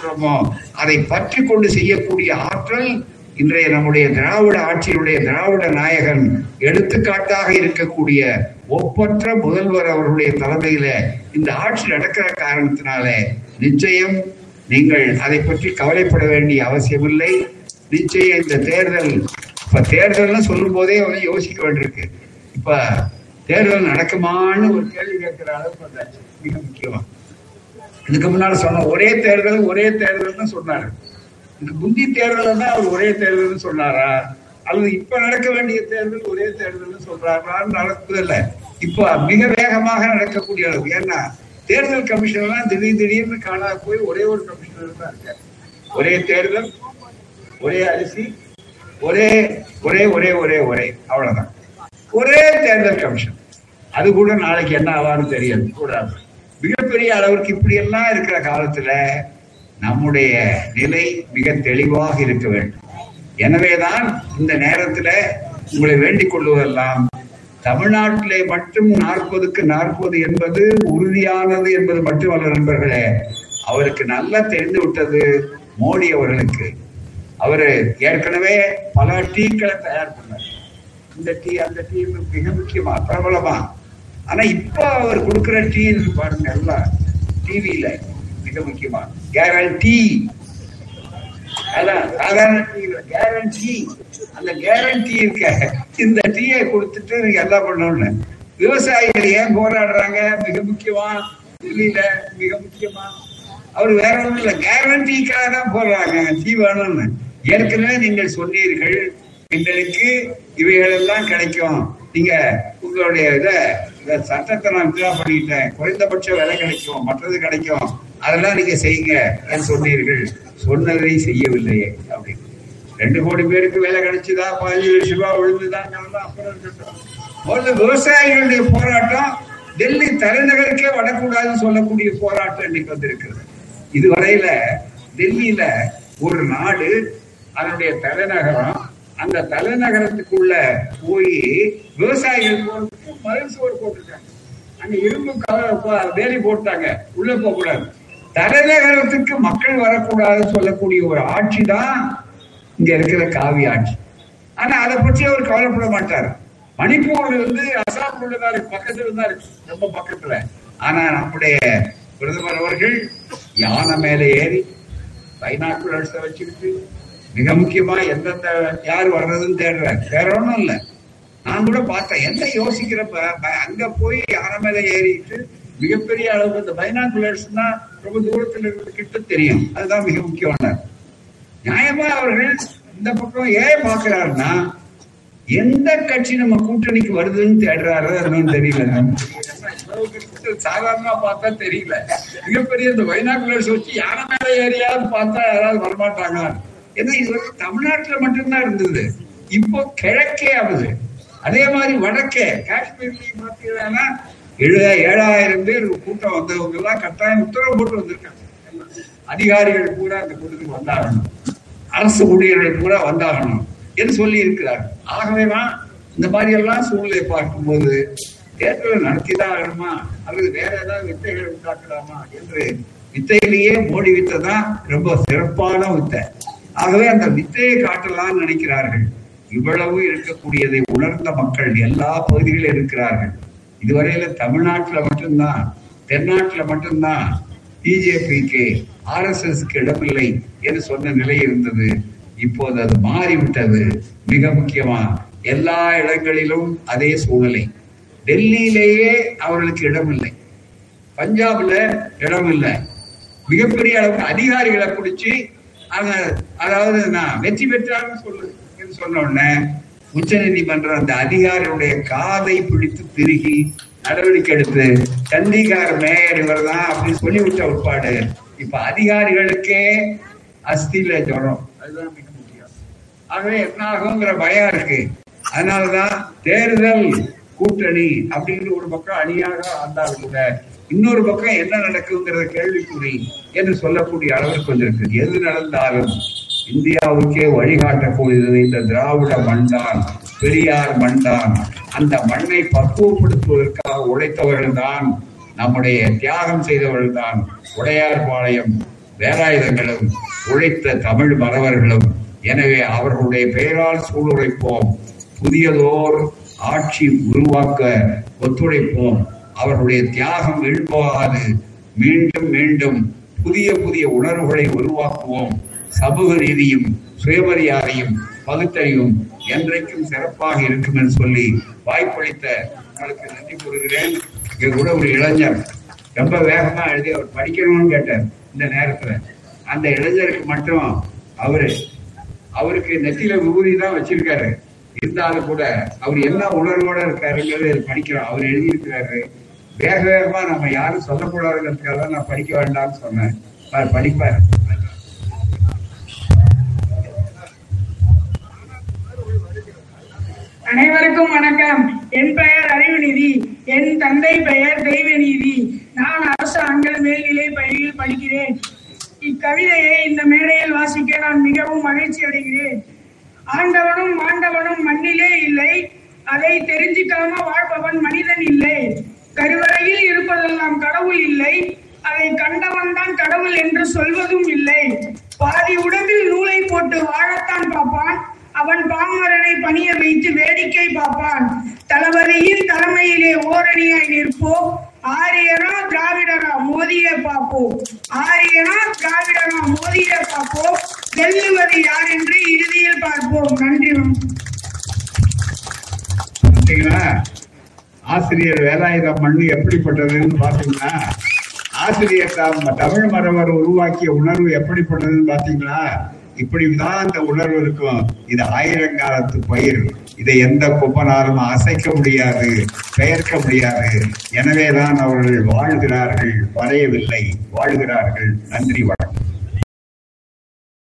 Speaker 1: கொண்டிருக்கிறோமோ அதை பற்றி கொண்டு செய்யக்கூடிய ஆற்றல் இன்றைய நம்முடைய திராவிட ஆட்சியினுடைய திராவிட நாயகன் எடுத்துக்காட்டாக இருக்கக்கூடிய ஒப்பற்ற முதல்வர் அவர்களுடைய தலைமையில இந்த ஆட்சி நடக்கிற காரணத்தினாலே நிச்சயம் நீங்கள் அதை பற்றி கவலைப்பட வேண்டிய அவசியமில்லை நிச்சயம் இந்த தேர்தல் இப்ப தேர்தல்னு சொல்லும் போதே வந்து யோசிக்க வேண்டியிருக்கு இப்ப தேர்தல் நடக்குமான்னு ஒரு கேள்வி கேட்கிற அளவுக்கு வந்தாச்சு மிக முக்கியமா இதுக்கு முன்னால சொன்ன ஒரே தேர்தல் ஒரே தேர்தல்னு சொன்னாரு இதுக்கு முந்தி தேர்தல் தான் அவர் ஒரே தேர்தல்னு சொன்னாரா அல்லது இப்ப நடக்க வேண்டிய தேர்தல் ஒரே தேர்தல்னு சொல்றாரான்னு நடக்குதில்ல இப்ப மிக வேகமாக நடக்கக்கூடிய அளவு ஏன்னா தேர்தல் கமிஷன் எல்லாம் திடீர் திடீர்னு காணாத போய் ஒரே ஒரு கமிஷனர் தான் இருக்காரு ஒரே தேர்தல் ஒரே அரிசி ஒரே ஒரே ஒரே ஒரே ஒரே அவ்வளவுதான் ஒரே தேர்தல் கமிஷன் அது கூட நாளைக்கு என்ன ஆவான்னு தெரியாது கூடாது மிகப்பெரிய அளவிற்கு இப்படி எல்லாம் இருக்கிற காலத்துல நம்முடைய நிலை மிக தெளிவாக இருக்க வேண்டும் எனவேதான் இந்த நேரத்துல உங்களை வேண்டிக் கொள்வதெல்லாம் தமிழ்நாட்டிலே மட்டும் நாற்பதுக்கு நாற்பது என்பது உறுதியானது என்பது மட்டுமல்ல நண்பர்களே அவருக்கு நல்லா தெரிந்து விட்டது மோடி அவர்களுக்கு அவரு ஏற்கனவே பல டீக்களை தயார் பண்ணார் இந்த டீ அந்த டீ மிக முக்கியமா பிரபலமா ஆனா இப்ப அவர் கொடுக்கிற டீ இருக்கு பாருங்க எல்லாம் டிவியில மிக முக்கியமா கேரண்டி அதான் சாதாரண டீ கேரண்டி அந்த கேரண்டி இருக்க இந்த டீயை கொடுத்துட்டு நீங்க எல்லாம் பண்ணணும்னு விவசாயிகள் ஏன் போராடுறாங்க மிக முக்கியமா டெல்லியில மிக முக்கியமா அவர் வேற ஒண்ணும் இல்ல கேரண்டிக்காக தான் போடுறாங்க டீ வேணும்னு ஏற்கனவே நீங்கள் சொன்னீர்கள் எங்களுக்கு இவைகள் எல்லாம் கிடைக்கும் நீங்க உங்களுடைய இத இந்த சட்டத்தை நான் வித்ரா பண்ணிட்டேன் குறைந்தபட்ச விலை கிடைக்கும் மற்றது கிடைக்கும் அதெல்லாம் நீங்க செய்யுங்க என்று சொன்னீர்கள் சொன்னதை செய்யவில்லையே அப்படின்னு ரெண்டு கோடி பேருக்கு வேலை கிடைச்சுதா பதினஞ்சு லட்சம் ரூபாய் விழுந்துதான் அப்புறம் இருக்கட்டும் முதல்ல விவசாயிகளுடைய போராட்டம் டெல்லி தலைநகருக்கே வரக்கூடாதுன்னு சொல்லக்கூடிய போராட்டம் இன்னைக்கு வந்திருக்கிறது இதுவரையில டெல்லியில ஒரு நாடு அதனுடைய தலைநகரம் அந்த தலைநகரத்துக்குள்ள போய் விவசாயிகள் போறதுக்கு மதில் சுவர் போட்டிருக்காங்க அங்க இரும்பு கவ- வேலி போட்டாங்க உள்ள போக கூடாது தலைநகரத்துக்கு மக்கள் வரக்கூடாதுன்னு சொல்லக்கூடிய ஒரு ஆட்சி தான் இங்க இருக்கிற காவி ஆட்சி ஆனா அதை பற்றி அவர் கவலைப்பட மாட்டார் மணிப்பூர் வந்து அசாம் தான் இருக்கு பக்கத்துல தான் இருக்கு ரொம்ப பக்கத்துல ஆனா நம்முடைய பிரதமர் அவர்கள் யானை மேல ஏறி பைனாக்குலர்ஸ வச்சுக்கிட்டு மிக முக்கியமா எந்தெந்த யார் வர்றதுன்னு தேடுறாரு வேற ஒண்ணும் இல்ல நான் கூட பார்த்தேன் என்ன யோசிக்கிறப்ப ப- அங்க போய் யானை மேல ஏறிட்டு மிகப்பெரிய அளவுக்கு இந்த பைனாக்குலர்ஸ்னா ரொம்ப தூரத்துல இருந்து கிட்ட தெரியும் அதுதான் மிக முக்கியமானது நியாயமா அவர்கள் இந்த பக்கம் ஏன் பாக்குறாருன்னா எந்த கட்சி நம்ம கூட்டணிக்கு வருதுன்னு தேடுறாரு என்னன்னு தெரியல சாதாரணமா பார்த்தா தெரியல மிகப்பெரிய இந்த வைனாகுலர்ஸ் வச்சு யானை மேல ஏரியாவது பார்த்தா யாராவது வரமாட்டாங்க ஏன்னா இது வந்து தமிழ்நாட்டுல மட்டும்தான் இருந்தது இப்போ கிழக்கே ஆகுது அதே மாதிரி வடக்கே காஷ்மீர்லயும் பார்த்தீங்கன்னா எழு ஏழாயிரம் பேர் கூட்டம் வந்தவங்க எல்லாம் கட்டாயம் உத்தரவு போட்டு வந்திருக்காங்க அதிகாரிகள் பூரா அந்த கூட்டத்துக்கு வந்தாகணும் அரசு ஊழியர்கள் பூரா வந்தாகணும் என்று சொல்லி இருக்கிறார் ஆகவேதான் இந்த மாதிரி எல்லாம் சூழ்நிலை பார்க்கும்போது தேர்தலை நடத்திதான் ஆகணுமா அல்லது வேற ஏதாவது வித்தைகள் உண்டாக்கலாமா என்று வித்தையிலேயே மோடி வித்தை தான் ரொம்ப சிறப்பான வித்தை ஆகவே அந்த வித்தையை காட்டலாம்னு நினைக்கிறார்கள் இவ்வளவு இருக்கக்கூடியதை உணர்ந்த மக்கள் எல்லா பகுதிகளிலும் இருக்கிறார்கள் இதுவரையில தமிழ்நாட்டுல மட்டும்தான் தென்னாட்டுல மட்டும்தான் பிஜேபிக்கு ஆர் எஸ் எஸ்க்கு இடமில்லை என்று சொன்ன நிலை இருந்தது இப்போது அது மாறிவிட்டது மிக முக்கியமா எல்லா இடங்களிலும் அதே சூழ்நிலை டெல்லியிலேயே அவர்களுக்கு இடமில்லை பஞ்சாப்ல இடம் இல்லை மிகப்பெரிய அளவுக்கு அதிகாரிகளை பிடிச்சி அத அதாவது நான் வெற்றி பெற்றான்னு சொல்லு என்று சொன்ன உடனே உச்ச நீதிமன்றம் அந்த அதிகாரியுடைய காதை பிடித்து திருகி நடவடிக்கை எடுத்து சண்டிகார் மேயர் இவர் தான் அப்படின்னு சொல்லி விட்ட உட்பாடு இப்ப அதிகாரிகளுக்கே அஸ்தியில ஜுரம் அதுதான் மிக முக்கியம் ஆகவே என்ன ஆகுங்கிற பயம் இருக்கு அதனாலதான் தேர்தல் கூட்டணி அப்படிங்கிற ஒரு பக்கம் அணியாக வந்தால் கூட இன்னொரு பக்கம் என்ன நடக்குங்கிறத கேள்விக்குறி என்று சொல்லக்கூடிய அளவுக்கு வந்திருக்கு எது நடந்தாலும் இந்தியாவுக்கே வழிகாட்டக்கூடியது இந்த திராவிட மண்தான் பெரியார் மண்தான் அந்த மண்ணை பக்குவப்படுத்துவதற்காக உழைத்தவர்கள் தான் நம்முடைய தியாகம் செய்தவர்கள் தான் உடையார் பாளையம் வேலாயுதங்களும் உழைத்த தமிழ் மறவர்களும் எனவே அவர்களுடைய பெயரால் சூளுரைப்போம் புதியதோர் ஆட்சி உருவாக்க ஒத்துழைப்போம் அவர்களுடைய தியாகம் வீழ்போகாது மீண்டும் மீண்டும் புதிய புதிய உணர்வுகளை உருவாக்குவோம் சமூக ரீதியும் சுயமரியாதையும் பகுத்தறிவும் என்றைக்கும் சிறப்பாக இருக்கும் என்று சொல்லி வாய்ப்பளித்த உங்களுக்கு நன்றி கூறுகிறேன் இங்க கூட ஒரு இளைஞர் ரொம்ப வேகமா எழுதி அவர் படிக்கணும்னு கேட்டார் இந்த நேரத்துல அந்த இளைஞருக்கு மட்டும் அவரு அவருக்கு நெத்தியில விபூதி தான் வச்சிருக்காரு இருந்தாலும் கூட அவர் என்ன உணர்வோட இருக்காருங்கிறது படிக்கிறோம் அவர் எழுதியிருக்கிறாரு வேக வேகமா நம்ம யாரும் சொல்லக்கூடாதுங்கிறதுக்காக தான் நான் படிக்க வேண்டாம்னு சொன்னேன் அவர் படிப்பார்
Speaker 2: அனைவருக்கும் வணக்கம் என் பெயர் அறிவுநிதி என் தந்தை பெயர் தெய்வநீதி நான் அரசு ஆண்கள் மேல்நிலை பள்ளியில் படிக்கிறேன் இக்கவிதையை இந்த மேடையில் வாசிக்க நான் மிகவும் மகிழ்ச்சி அடைகிறேன் ஆண்டவனும் ஆண்டவனும் மண்ணிலே இல்லை அதை தெரிஞ்சுக்காம வாழ்பவன் மனிதன் இல்லை கருவறையில் இருப்பதெல்லாம் கடவுள் இல்லை அதை கண்டவன் தான் கடவுள் என்று சொல்வதும் இல்லை பாதி உடம்பில் நூலை போட்டு வாழத்தான் பார்ப்பான் அவன் பாமரனை பணிய வைத்து வேடிக்கை பார்ப்பான் தளபதியின் தலைமையிலே ஓரணியாய் நிற்போம் ஆரியனா திராவிடரா மோதியே பார்ப்போம் ஆரியனா திராவிடரா மோதியே பார்ப்போம் வெல்லுவது யார் என்று இறுதியில் பார்ப்போம் நன்றி
Speaker 1: பார்த்தீங்களா ஆசிரியர் வேலாயுதம் மண்ணு எப்படிப்பட்டதுன்னு பாத்தீங்களா ஆசிரியர் தாம் தமிழ் மரவர் உருவாக்கிய உணர்வு எப்படிப்பட்டதுன்னு பாத்தீங்களா இப்படிதான் அந்த உணர்வு இருக்கும் இது ஆயிரங்காலத்து பயிர் இதை எந்த குப்பனாலும் அசைக்க முடியாது பெயர்க்க முடியாது எனவேதான் அவர்கள் வாழ்கிறார்கள் வரையவில்லை வாழ்கிறார்கள் நன்றி வணக்கம்